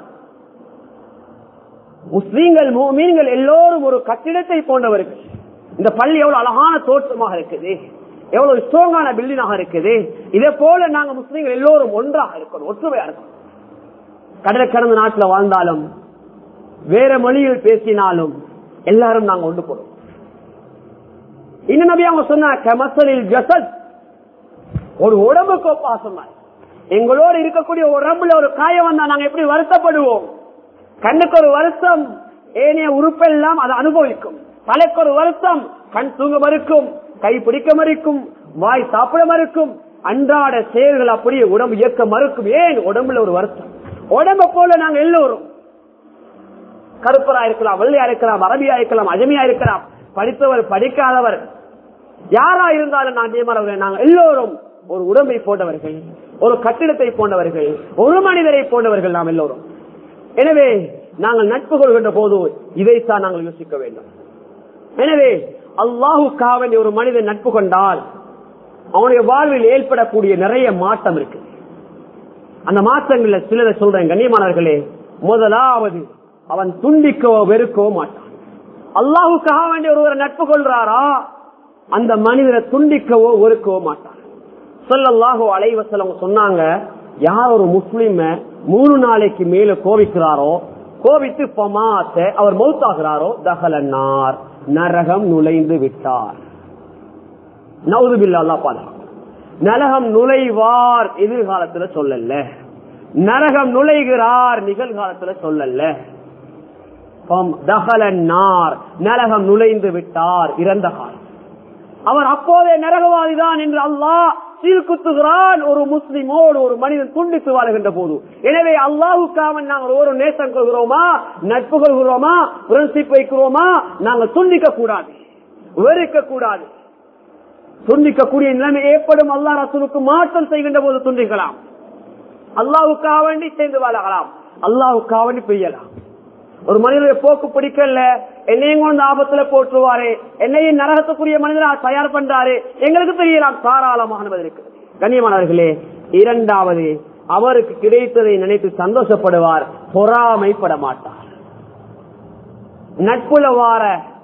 முஸ்லீம்கள் மீன்கள் எல்லோரும் ஒரு கட்டிடத்தை போன்றவர்கள் இந்த பள்ளி எவ்வளவு அழகான தோற்றமாக இருக்குது எவ்வளவு ஸ்ட்ராங்கான பில்டிங்காக இருக்குது இதே போல நாங்க முஸ்லீம்கள் எல்லோரும் ஒன்றாக இருக்கணும் ஒற்றுமையா இருக்கணும் கடலை கடந்த நாட்டில் வாழ்ந்தாலும் வேற மொழியில் பேசினாலும் எல்லாரும் நாங்க ஒன்று போடுவோம் இன்னும் நபி அவங்க சொன்ன கமசலில் ஜசத் ஒரு உடம்புக்கு ஒப்பா சொன்னார் எங்களோடு இருக்கக்கூடிய உடம்புல ஒரு காயம் வந்தா நாங்க எப்படி வருத்தப்படுவோம் கண்ணுக்கு ஒரு வருத்தம் ஏனைய உறுப்பெல்லாம் அதை அனுபவிக்கும் தலைக்கு ஒரு வருத்தம் கண் தூங்க மறுக்கும் கை பிடிக்க மறுக்கும் வாய் சாப்பிட மறுக்கும் அன்றாட செயல்கள் அப்படியே உடம்பு இயக்க மறுக்கும் ஏன் உடம்புல ஒரு வருத்தம் உடம்ப போல நாங்க எல்லோரும் கருப்பரா இருக்கலாம் வெள்ளையா இருக்கலாம் அரபியா இருக்கலாம் அஜமியா இருக்கலாம் படித்தவர் படிக்காதவர் யாரா இருந்தாலும் நான் நியமனவர்கள் நாங்கள் எல்லோரும் ஒரு உடம்பை போன்றவர்கள் ஒரு கட்டிடத்தை போன்றவர்கள் ஒரு மனிதரை போன்றவர்கள் நாம் எல்லோரும் எனவே நாங்கள் நட்பு கொள்கின்ற போது இதைத்தான் நாங்கள் யோசிக்க வேண்டும் எனவே அல்லாஹுக்காக வேண்டிய ஒரு மனிதன் நட்பு கொண்டால் அவனுடைய வாழ்வில் ஏற்படக்கூடிய நிறைய மாற்றம் இருக்கு அந்த மாற்றங்கள்ல சிலரை சொல்றேன் கண்ணியமானவர்களே முதலாவது அவன் துண்டிக்கவோ வெறுக்கவோ மாட்டான் அல்லாஹுக்காக வேண்டிய ஒருவரை நட்பு கொள்றாரா அந்த மனிதரை துண்டிக்கவோ வெறுக்கவோ மாட்டான் சொல்லல்லாஹோ அலைவசலம் சொன்னாங்க யார் ஒரு முஸ்லிம மூணு நாளைக்கு மேல கோபிக்கிறாரோ கோபித்து பமாத்த அவர் மௌத்தாகிறாரோ தகலன்னார் நரகம் நுழைந்து விட்டார் நவுதுபில்லா பாதுகாப்பு நரகம் நுழைவார் எதிர்காலத்துல சொல்லல நரகம் நுழைகிறார் நிகழ்காலத்துல சொல்லல நரகம் நுழைந்து விட்டார் இறந்த காலம் அவர் அப்போதே நரகவாதிதான் என்று அல்லாஹ் சீர்குத்துகிறான் ஒரு முஸ்லிமோடு ஒரு மனிதன் துண்டித்து வாழ்கின்ற போது எனவே அல்லாஹுக்காக நாங்கள் ஒரு நேசம் கொள்கிறோமா நட்பு கொள்கிறோமா ஃப்ரெண்ட்ஷிப் வைக்கிறோமா நாங்கள் துண்டிக்க கூடாது வெறுக்க கூடாது துண்டிக்கக்கூடிய நிலைமை ஏற்படும் அல்லா ரசூலுக்கு மாற்றம் செய்கின்ற போது துண்டிக்கலாம் அல்லாவுக்காக வேண்டி சேர்ந்து வாழலாம் அல்லாவுக்காக வேண்டி பெய்யலாம் ஒரு மனிதனுடைய போக்கு பிடிக்கல என்னையும் கொண்டு ஆபத்துல போட்டுருவாரு என்னையும் நரகத்துக்குரிய மனிதரா தயார் பண்றாரு எங்களுக்கு தெரியலாம் தாராளமானது இருக்கிறது கண்ணியமானவர்களே இரண்டாவது அவருக்கு கிடைத்ததை நினைத்து சந்தோஷப்படுவார் பொறாமைப்பட மாட்டார் நட்புல வார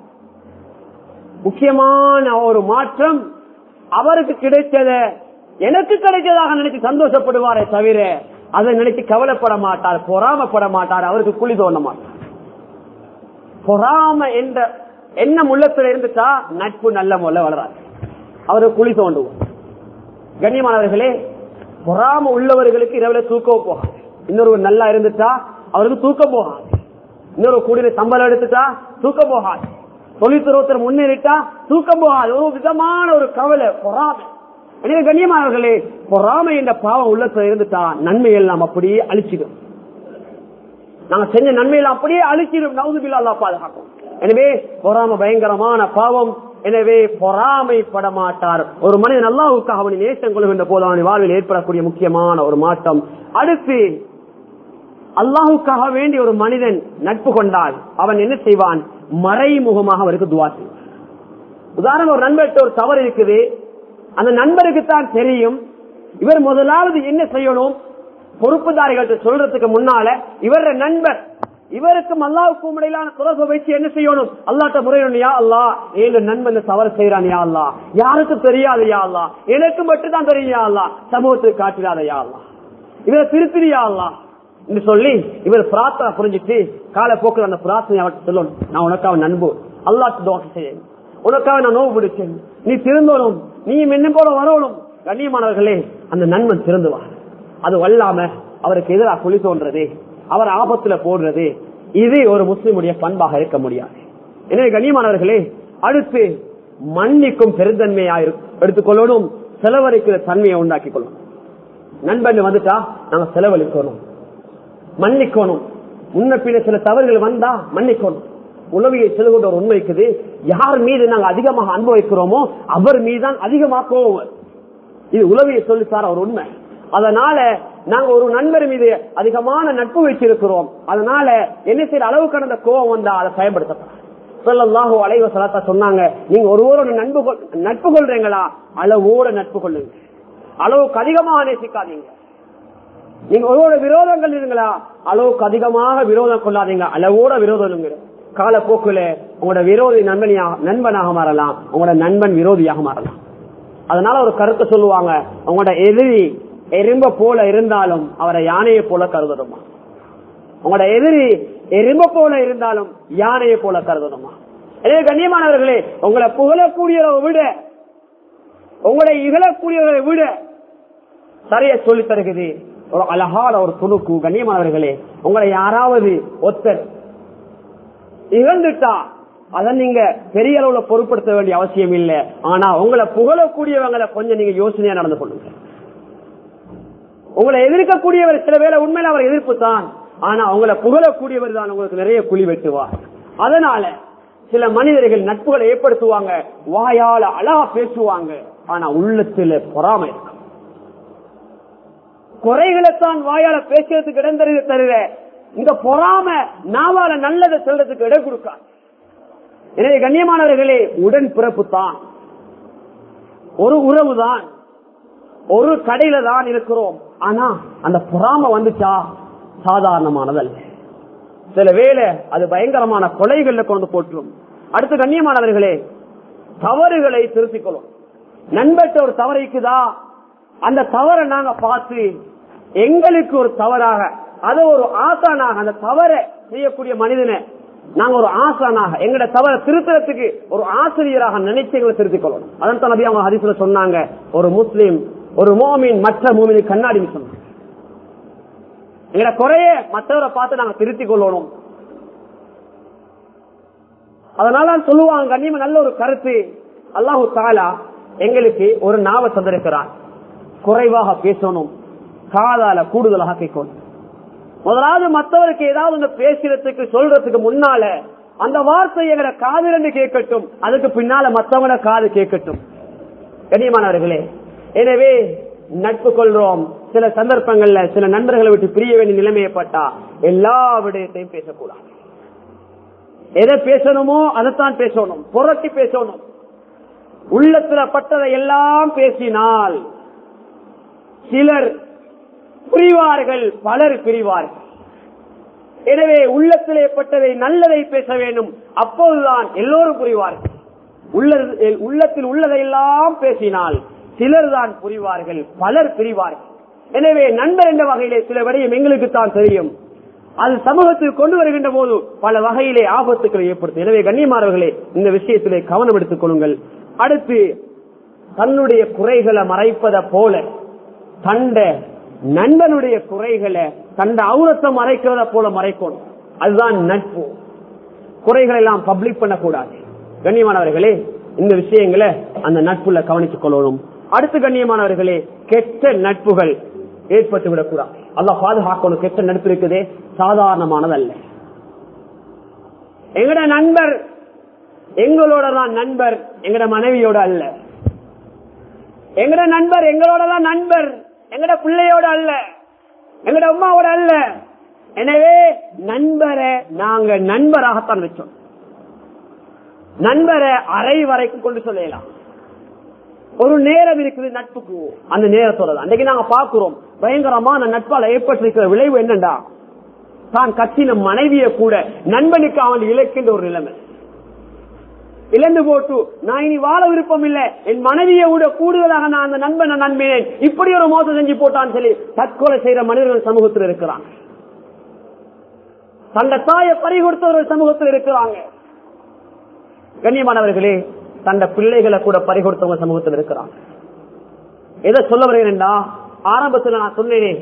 முக்கியமான ஒரு மாற்றம் அவருக்கு கிடைத்தத எனக்கு கிடைத்ததாக நினைத்து சந்தோஷப்படுவாரே தவிர அதை நினைத்து கவலைப்பட மாட்டார் பொறாமப்பட மாட்டார் அவருக்கு குழி தோண்ட மாட்டார் பொறாம என்ற எண்ணம் உள்ளத்துல இருந்துட்டா நட்பு நல்ல முறையில் வளராது அவரு குழி தோண்டுவோம் கண்ணியமானவர்களே பொறாம உள்ளவர்களுக்கு இரவுல தூக்கம் போகாது இன்னொரு நல்லா இருந்துட்டா அவருக்கு தூக்கம் போகாது இன்னொரு கூடிய சம்பளம் எடுத்துட்டா தூக்கம் போகாது தொழில்துறவத்தில் முன்னேறிட்டா தூக்கம் போகாது ஒரு விதமான ஒரு கவலை பொறாமை எனவே கண்ணியமானவர்களே பொறாமை என்ற பாவம் உள்ளத்துல இருந்துட்டா நன்மை எல்லாம் அப்படியே அழிச்சிடும் நாங்க செஞ்ச நன்மையெல்லாம் அப்படியே அழிச்சிடும் நவுதுபில்லா அல்லா பாதுகாக்கும் எனவே பொறாம பயங்கரமான பாவம் எனவே பொறாமைப்பட மாட்டார் ஒரு மனிதன் அல்லாவுக்காக அவனை நேசம் கொள்கின்ற போது அவன் வாழ்வில் ஏற்படக்கூடிய முக்கியமான ஒரு மாற்றம் அடுத்து அல்லாஹுக்காக வேண்டி ஒரு மனிதன் நட்பு கொண்டால் அவன் என்ன செய்வான் மறைமுகமாக அவருக்கு துவா செய்வான் உதாரணம் ஒரு நண்பர்கிட்ட ஒரு தவறு இருக்குது அந்த நண்பருக்கு தான் தெரியும் இவர் முதலாவது என்ன செய்யணும் பொறுப்புதாரிகள்ட்ட சொல்றதுக்கு முன்னால இவர நண்பர் இவருக்கும் அல்லாவுக்கும் இடையிலான தொடர்பை வச்சு என்ன செய்யணும் அல்லாட்ட முறையணும் யா அல்லா ஏழு நண்பன் தவறு செய்யறான் யா அல்லா யாருக்கும் தெரியாது யா அல்லா எனக்கு மட்டும் தான் தெரியும் யா அல்லா சமூகத்துக்கு காட்டிடாத யா அல்லா இவரை திருத்திரியா அல்லா என்று சொல்லி இவர் பிரார்த்தனை புரிஞ்சுட்டு காலப்போக்கில் அந்த பிரார்த்தனை அவர்கிட்ட சொல்லணும் நான் உனக்காக நண்பு அல்லாட்டு தோசை செய்ய உனக்காக நான் நோவு பிடிச்சேன் நீ திருந்தணும் நீ என்ன போல வரணும் கண்ணியமானவர்களே அந்த நண்பன் திருந்துவார் அது வல்லாம அவருக்கு எதிராக குழி தோன்றது அவர் ஆபத்துல போடுறது இது ஒரு முஸ்லிமுடைய பண்பாக இருக்க முடியாது எனவே கண்ணியமானவர்களே அடுத்து மன்னிக்கும் பெருந்தன்மையா எடுத்துக்கொள்ளணும் செலவழிக்கிற தன்மையை உண்டாக்கி கொள்ளணும் நண்பன் வந்துட்டா நாங்க செலவழிக்கணும் மன்னிக்கணும் முன்ன பின்ன சில தவறுகள் வந்தா மன்னிக்கணும் உளவியை செல்கின்ற ஒரு உண்மை இருக்குது யார் மீது நாங்க அதிகமாக அனுபவிக்கிறோமோ அவர் மீதுதான் அதிகமாக கோவம் இது உளவியை சொல்லித்தார ஒரு உண்மை அதனால நாங்க ஒரு நண்பர் மீது அதிகமான நட்பு வச்சிருக்கிறோம் அதனால என்ன செய்யற அளவு கடந்த கோவம் வந்தா அதை பயன்படுத்தப்படும் சொல்லல்லாஹோ அலைவ சலாத்தா சொன்னாங்க நீங்க ஒருவரோட நட்பு நட்பு கொள்றீங்களா அளவோட நட்பு கொள்ளுங்க அளவுக்கு அதிகமாக நேசிக்காதீங்க நீங்க ஒருவோட விரோதங்கள் இருங்களா அளவுக்கு அதிகமாக விரோதம் கொள்ளாதீங்க அளவோட விரோதம் காலப்போக்குல உங்களோட விரோதி நண்பனியாக நண்பனாக மாறலாம் உங்களோட நண்பன் விரோதியாக மாறலாம் அதனால ஒரு கருத்தை சொல்லுவாங்க உங்களோட எதிரி எறும்ப போல இருந்தாலும் அவரை யானையை போல கருதணுமா உங்களோட எதிரி எறும்ப போல இருந்தாலும் யானையை போல கருதணுமா எனவே கண்ணியமானவர்களே உங்களை புகழக்கூடியவரை விட உங்களை இகழக்கூடியவரை விட சரியா சொல்லி தருகிறது ஒரு அழகான ஒரு துணுக்கு கண்ணியமானவர்களே உங்களை யாராவது ஒத்தர் இழந்துட்டா அதை நீங்க பெரிய அளவுல பொருட்படுத்த வேண்டிய அவசியம் இல்லை ஆனா உங்களை புகழக்கூடியவங்களை கொஞ்சம் நீங்க யோசனையா நடந்து கொள்ளுங்க உங்களை எதிர்க்கக்கூடியவர் சில வேலை உண்மையில அவர் எதிர்ப்பு தான் ஆனா உங்களை புகழக்கூடியவர் தான் உங்களுக்கு நிறைய குழி வெட்டுவார் அதனால சில மனிதர்கள் நட்புகளை ஏற்படுத்துவாங்க வாயால அழகா பேசுவாங்க ஆனா உள்ளத்துல பொறாமை இருக்கும் குறைகளைத்தான் வாயால பேசுறதுக்கு இடம் தருக தருக இந்த பொறாம நாவால நல்லதை சொல்றதுக்கு இடம் கொடுக்காது எனவே கண்ணியமானவர்களே உடன் பிறப்பு தான் ஒரு உறவு தான் ஒரு கடையில தான் இருக்கிறோம் ஆனா அந்த பொறாம வந்துச்சா சாதாரணமானதல்ல சில வேலை அது பயங்கரமான கொலைகள்ல கொண்டு போட்டுரும் அடுத்து கண்ணியமானவர்களே தவறுகளை திருத்திக் கொள்ளும் நண்பர்கிட்ட ஒரு தவறைக்குதா அந்த தவறை நாங்க பார்த்து எங்களுக்கு ஒரு தவறாக அது ஒரு ஆசானாக அந்த தவறை செய்யக்கூடிய மனிதனை நாங்க ஒரு ஆசானாக எங்கட தவற திருத்தறதுக்கு ஒரு ஆசிரியராக நினைச்சு எங்களை திருத்திக் கொள்ளணும் அதன் தான் நபி அவங்க ஹரிசுல சொன்னாங்க ஒரு முஸ்லீம் ஒரு மோமின் மற்ற மோமின் கண்ணாடி சொன்னாங்க எங்கட குறைய மற்றவரை பார்த்து நாங்க திருத்திக் கொள்ளணும் அதனால சொல்லுவாங்க கண்ணியமா நல்ல ஒரு கருத்து அல்லாஹு தாலா எங்களுக்கு ஒரு நாவ தந்திருக்கிறான் குறைவாக பேசணும் காதால கூடுதலாக கேட்கணும் முதலாவது மற்றவருக்கு ஏதாவது ஒன்று பேசுறதுக்கு சொல்றதுக்கு முன்னால அந்த வார்த்தை எங்கட காது கேட்கட்டும் அதுக்கு பின்னால மற்றவங்கள காது கேட்கட்டும் கண்ணியமானவர்களே எனவே நட்பு கொள்றோம் சில சந்தர்ப்பங்கள்ல சில நண்பர்களை விட்டு பிரிய வேண்டிய நிலைமை ஏற்பட்டா எல்லா விடயத்தையும் பேசக்கூடாது எதை பேசணுமோ அதைத்தான் பேசணும் புரட்டி பேசணும் உள்ளத்துல பட்டதை எல்லாம் பேசினால் சிலர் புரிவார்கள் பலர் பிரிவார்கள் எனவே உள்ளத்தில் ஏற்பட்டதை நல்லதை பேச வேண்டும் அப்போதுதான் எல்லோரும் புரிவார்கள் உள்ளத்தில் உள்ளதையெல்லாம் பேசினால் சிலர் தான் புரிவார்கள் பலர் பிரிவார்கள் எனவே நண்பர் என்ற வகையிலே சில விடயம் எங்களுக்கு தான் தெரியும் அது சமூகத்தில் கொண்டு வருகின்ற போது பல வகையிலே ஆபத்துக்களை ஏற்படுத்தும் எனவே கண்ணியமானவர்களே இந்த விஷயத்திலே கவனம் எடுத்துக் கொள்ளுங்கள் அடுத்து தன்னுடைய குறைகளை மறைப்பதை போல தண்ட நண்பனுடைய குறைகளை தந்த அவுரத்தை மறைக்கிறத போல மறைக்கணும் அதுதான் நட்பு குறைகளை எல்லாம் பப்ளிக் பண்ணக்கூடாது கண்ணியமானவர்களே இந்த விஷயங்களை அந்த நட்புல கவனித்துக் கொள்ளணும் அடுத்து கண்ணியமானவர்களே கெட்ட நட்புகள் ஏற்பட்டு விடக்கூடாது அல்லாஹ் பாதுகாக்கணும் கெட்ட நட்பு இருக்குதே சாதாரணமானதல்ல எங்கட நண்பர் எங்களோட தான் நண்பர் எங்கட மனைவியோட அல்ல எங்கட நண்பர் எங்களோட தான் நண்பர் எங்கட பிள்ளையோட அல்ல எங்கட அம்மாவோட அல்ல எனவே நண்பரை நாங்க நண்பராகத்தான் வச்சோம் நண்பரை அரை வரைக்கும் கொண்டு சொல்லலாம் ஒரு நேரம் இருக்குது நட்புக்கு அந்த நேரத்தோட தான் அன்றைக்கு நாங்க பாக்குறோம் பயங்கரமான நட்பால் ஏற்பட்டிருக்கிற விளைவு என்னண்டா தான் கத்தின மனைவியை கூட நண்பனுக்கு அவன் இழக்கின்ற ஒரு நிலைமை இழந்து போட்டு நான் இனி வாழ விருப்பம் இல்ல என் மனைவியை விட கூடுதலாக நான் அந்த நண்பனை நண்பினேன் இப்படி ஒரு மோசம் செஞ்சு போட்டான்னு சொல்லி தற்கொலை செய்யற மனிதர்கள் சமூகத்தில் இருக்கிறாங்க தந்த தாயை பறி கொடுத்தவர்கள் சமூகத்தில் இருக்கிறாங்க கண்ணியமானவர்களே தந்த பிள்ளைகளை கூட பறி கொடுத்தவங்க சமூகத்தில் இருக்கிறாங்க எதை சொல்ல வருகிறேன்டா ஆரம்பத்தில் நான் சொன்னேனே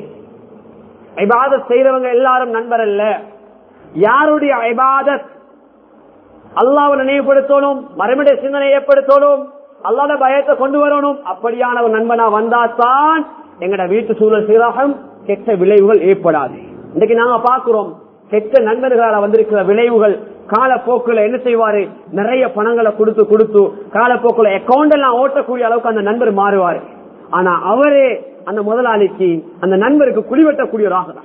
ஐபாதத் செய்யறவங்க எல்லாரும் நண்பர் அல்ல யாருடைய ஐபாதத் அல்லாவை நினைவுபடுத்தணும் மறுபடிய சிந்தனை ஏற்படுத்தணும் அல்லாத பயத்தை கொண்டு வரணும் அப்படியான ஒரு நண்பனா வந்தாதான் எங்கட வீட்டு சூழல் சீராகும் கெட்ட விளைவுகள் ஏற்படாது இன்னைக்கு நாங்க பாக்குறோம் கெட்ட நண்பர்களால வந்திருக்கிற விளைவுகள் காலப்போக்குல என்ன செய்வாரு நிறைய பணங்களை கொடுத்து கொடுத்து காலப்போக்குல அக்கௌண்ட் எல்லாம் ஓட்டக்கூடிய அளவுக்கு அந்த நண்பர் மாறுவாரு ஆனா அவரே அந்த முதலாளிக்கு அந்த நண்பருக்கு குடிவெட்டக்கூடியவராக தான்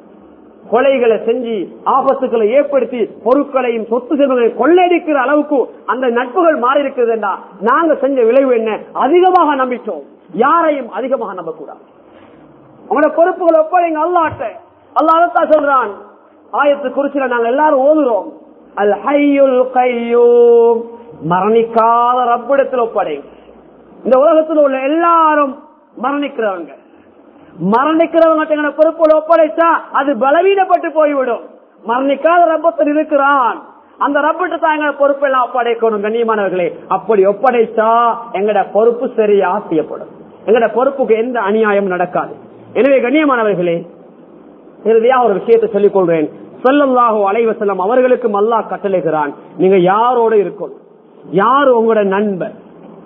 கொலைகளை செஞ்சு ஆபத்துக்களை ஏற்படுத்தி பொருட்களையும் சொத்து செல்வங்களையும் கொள்ளையடிக்கிற அளவுக்கு அந்த நட்புகள் மாறி இருக்குதுன்னா நாங்க செஞ்ச விளைவு என்ன அதிகமாக நம்பிட்டோம் யாரையும் அதிகமாக நம்பக்கூடாது உங்களோட பொறுப்புகள் ஒப்படைங்க அல்லாட்ட அல்லாதான் சொல்றான் ஆயத்து குறிச்சில நாங்க எல்லாரும் ஓதுறோம் அல் ஹையுல் கையூம் மரணிக்காத ரப்பிடத்தில் ஒப்படைங்க இந்த உலகத்தில் உள்ள எல்லாரும் மரணிக்கிறவங்க மரணிக்கிறவங்க பொறுப்புகள் ஒப்படைச்சா அது பலவீனப்பட்டு போய்விடும் மரணிக்காத ரப்பத்தில் இருக்கிறான் அந்த ரப்பிட்டு தான் எங்களை பொறுப்பு எல்லாம் ஒப்படைக்கணும் கண்ணியமானவர்களே அப்படி ஒப்படைச்சா எங்கட பொறுப்பு சரியா செய்யப்படும் எங்கட பொறுப்புக்கு எந்த அநியாயம் நடக்காது எனவே கண்ணியமானவர்களே இறுதியா ஒரு விஷயத்தை சொல்லிக் கொள்றேன் சொல்லல்லாஹோ அலைவசல்லம் அவர்களுக்கும் அல்லாஹ் கட்டளைகிறான் நீங்க யாரோட இருக்கணும் யார் உங்களோட நண்பர்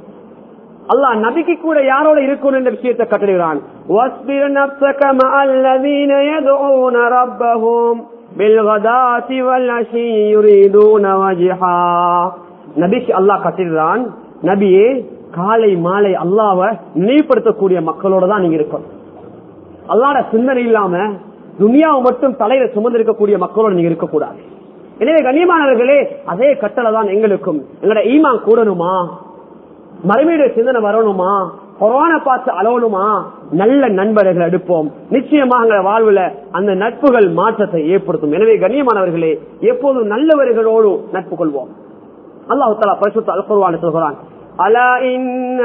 அல்லாஹ் நபிக்கு கூட யாரோட இருக்கணும் என்ற விஷயத்தை கட்டளைகிறான் واصبر نفسك مع الذين يدعون ربهم بالغداة والعشي يريدون وجها நபிக்கு அல்லாஹ் கட்டிடுறான் நபியே காலை மாலை அல்லாவை நினைவுபடுத்தக்கூடிய மக்களோட தான் நீங்க இருக்கணும் அல்லாட சிந்தனை இல்லாம துனியாவை மட்டும் தலையில சுமந்திருக்கக்கூடிய மக்களோட நீங்க இருக்கக்கூடாது எனவே கண்ணியமானவர்களே அதே கட்டளை தான் எங்களுக்கும் எங்களோட ஈமான் கூடணுமா மறுமையுடைய சிந்தனை வரணுமா கொரோனா பார்த்து அலவணுமா நல்ல நண்பர்கள் எடுப்போம் நிச்சயமாக வாழ்வுல அந்த நட்புகள் மாற்றத்தை ஏற்படுத்தும் எனவே கண்ணியமானவர்களே எப்போதும் நல்லவர்களோடு நட்பு கொள்வோம் அல்லாஹு தலா பரிசுத்த அல்குர்வான் சொல்கிறான் ألا إن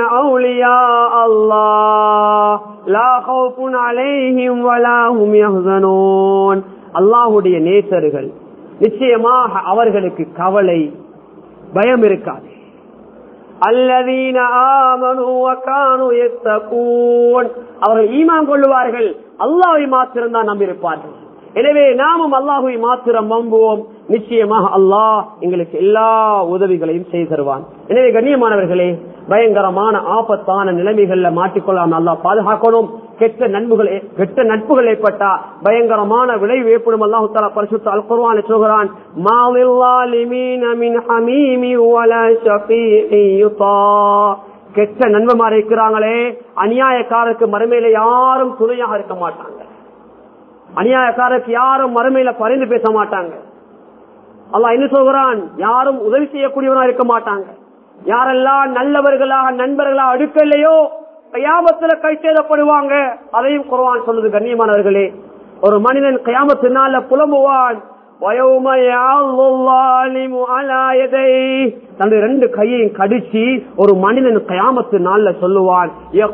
أولياء الله لا خوف عليهم ولا هم يحزنون அல்லாஹுடைய நேசர்கள் நிச்சயமாக அவர்களுக்கு கவலை பயம் இருக்காது அல்லதீன ஆமனு வகானு யத்தகூன் அவர்கள் ஈமான் கொள்ளுவார்கள் அல்லாஹ்வை மாத்திரம் தான் நம்பியிருப்பார்கள் எனவே நாமும் அல்லாஹுவை மாத்திரம் நம்புவோம் நிச்சயமாக அல்லாஹ் எங்களுக்கு எல்லா உதவிகளையும் செய்து தருவான் எனவே கண்ணியமானவர்களே பயங்கரமான ஆபத்தான நிலைமைகள்ல மாட்டிக்கொள்ளாம அல்லாஹ் பாதுகாக்கணும் கெட்ட நண்புகள் கெட்ட நட்புகள் ஏற்பட்டா பயங்கரமான விளைவு ஏற்படும் அல்லாஹு தாலா பரிசுத்த அல் குர்ஆன் சொல்கிறான் கெட்ட நண்பமார் இருக்கிறாங்களே அநியாயக்காரருக்கு மறுமையில யாரும் துணையாக இருக்க மாட்டாங்க அநியாயக்காரருக்கு யாரும் மறுமையில பரிந்து பேச மாட்டாங்க அல்லா என்ன சொல்கிறான் யாரும் உதவி செய்யக்கூடியவனா இருக்க மாட்டாங்க யாரெல்லாம் நல்லவர்களாக நண்பர்களாக அடுக்கலையோ கயாமத்துல கை சேதப்படுவாங்க அதையும் குறவான் சொல்லுது கண்ணியமானவர்களே ஒரு மனிதன் கயாமத்தினால புலம்புவான் தன்னுடைய ரெண்டு கையையும் கடிச்சு ஒரு மனிதன் கயாமத்து நாள்ல சொல்லுவான்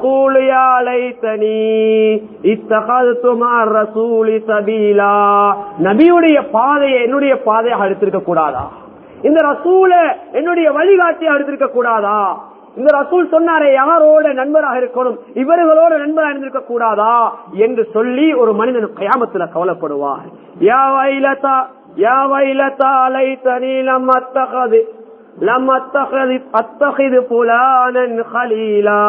நபியுடைய பாதையை என்னுடைய பாதையாக எடுத்திருக்க கூடாதா இந்த ரசூல என்னுடைய வழிகாட்டியா எடுத்திருக்க கூடாதா இந்த ரசூல் சொன்னாரே யாரோட நண்பராக இருக்கணும் இவர்களோட நண்பராக இருந்திருக்க கூடாதா என்று சொல்லி ஒரு மனிதன் கயாமத்துல கவலைப்படுவார் யா வைலதா யா வைலதா லைத்தனி லம் அத்தகது லம் அத்தகது அத்தகிது புலானன் கலீலா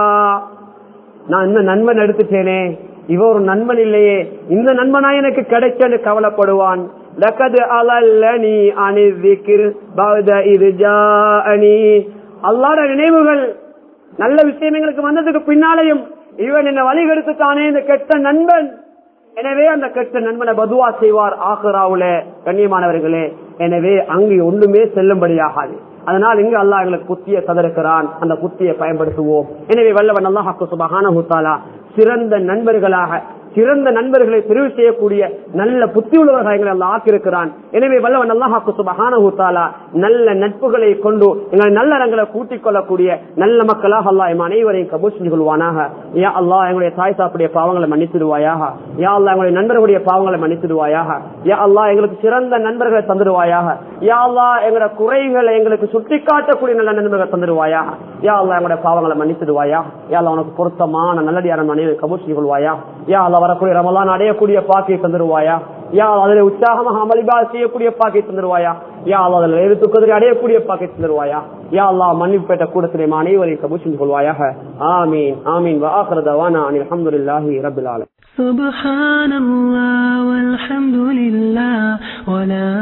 நான் இந்த நண்பன் எடுத்துட்டேனே இவ ஒரு நண்பன் இல்லையே இந்த நண்பனா எனக்கு கிடைச்சன்னு கவலைப்படுவான் லக்கது அலல்லனி அனிதிக்கிர் பௌத இது ஜாஅனி அல்லாட நினைவுகள் நல்ல விஷயம் எங்களுக்கு வந்ததுக்கு பின்னாலேயும் இவன் என்ன வழி கெடுத்துட்டானே இந்த கெட்ட நண்பன் எனவே அந்த கெட்ட நண்பனை பதுவா செய்வார் ஆஹ்ராவுல கண்ணியமானவர்களே எனவே அங்கு ஒண்ணுமே செல்லும்படியாகாது அதனால் இங்கு அல்லாஹ் எங்களுக்கு புத்திய சதறுக்கிறான் அந்த புத்தியை பயன்படுத்துவோம் எனவே வல்லவன் அல்லாஹாக்கு சுபகான சிறந்த நண்பர்களாக சிறந்த நண்பர்களை தெரிவு செய்யக்கூடிய நல்ல புத்தி உள்ளவர்கள் எங்களை அல்ல ஆக்கியிருக்கிறான் எனவே வல்லவன் அல்லாஹாக்கு சுபகான நல்ல நட்புகளை கொண்டு எங்களை நல்ல ரங்களை கூட்டிக் கொள்ளக்கூடிய நல்ல மக்களாக அல்லா எம் அனைவரையும் கபூர் செஞ்சு கொள்வானாக யா அல்லாஹ் எங்களுடைய தாய் சாப்புடைய பாவங்களை மன்னித்திடுவாயாக யா அல்லா எங்களுடைய நண்பர்களுடைய பாவங்களை மன்னித்திடுவாயாக யா அல்லாஹ் எங்களுக்கு சிறந்த நண்பர்களை தந்துடுவாயாக யா அல்லாஹ் எங்களுடைய குறைகளை எங்களுக்கு சுட்டிக்காட்டக்கூடிய நல்ல நண்பர்களை தந்துடுவாயாக யா அல்லாஹ் எங்களுடைய பாவங்களை மன்னித்திடுவாயா யா அல்லாஹ் உனக்கு பொருத்தமான நல்லடியான மனைவி கபூர் செய்து கொள்வாயா யா அல்லாஹ் வரக்கூடிய ரமலான் அடையக்கூடிய பாக்கியை தந்துடுவாயா யா அதில் உற்சாகமாக அமளிபா செய்யக்கூடிய பாக்கை தந்துருவாயா யா அல்லா அதில் எழுத்து குதிரை அடையக்கூடிய பாக்கை தந்துருவாயா யா அல்லா மன்னிப்பு பெற்ற கூடத்திலே அனைவரையும் கபூர் செஞ்சு கொள்வாயாக ஆமீன் ஆமீன் வாஹரதவானா அனில் அஹமதுல்லாஹி ரபில் ஆலம் سبحان الله والحمد لله ولا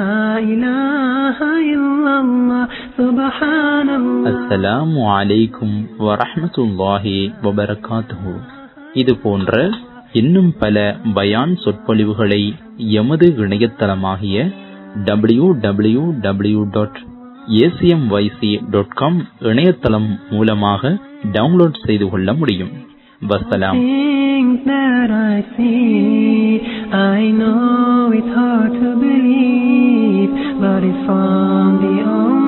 إله إلا الله سبحان الله அஸ்ஸலாமு அலைக்கும் வரஹ்மத்துல்லாஹி வபரகாத்துஹு இது போன்ற இன்னும் பல பயான் சொற்பொழிவுகளை எமது இணையதளமாகிய W W W dot ACMYC dot com இணையதளம் மூலமாக டவுன்லோட் செய்து கொள்ள முடியும் வசலாம் Things that I see, I know it's hard to believe, but it's from the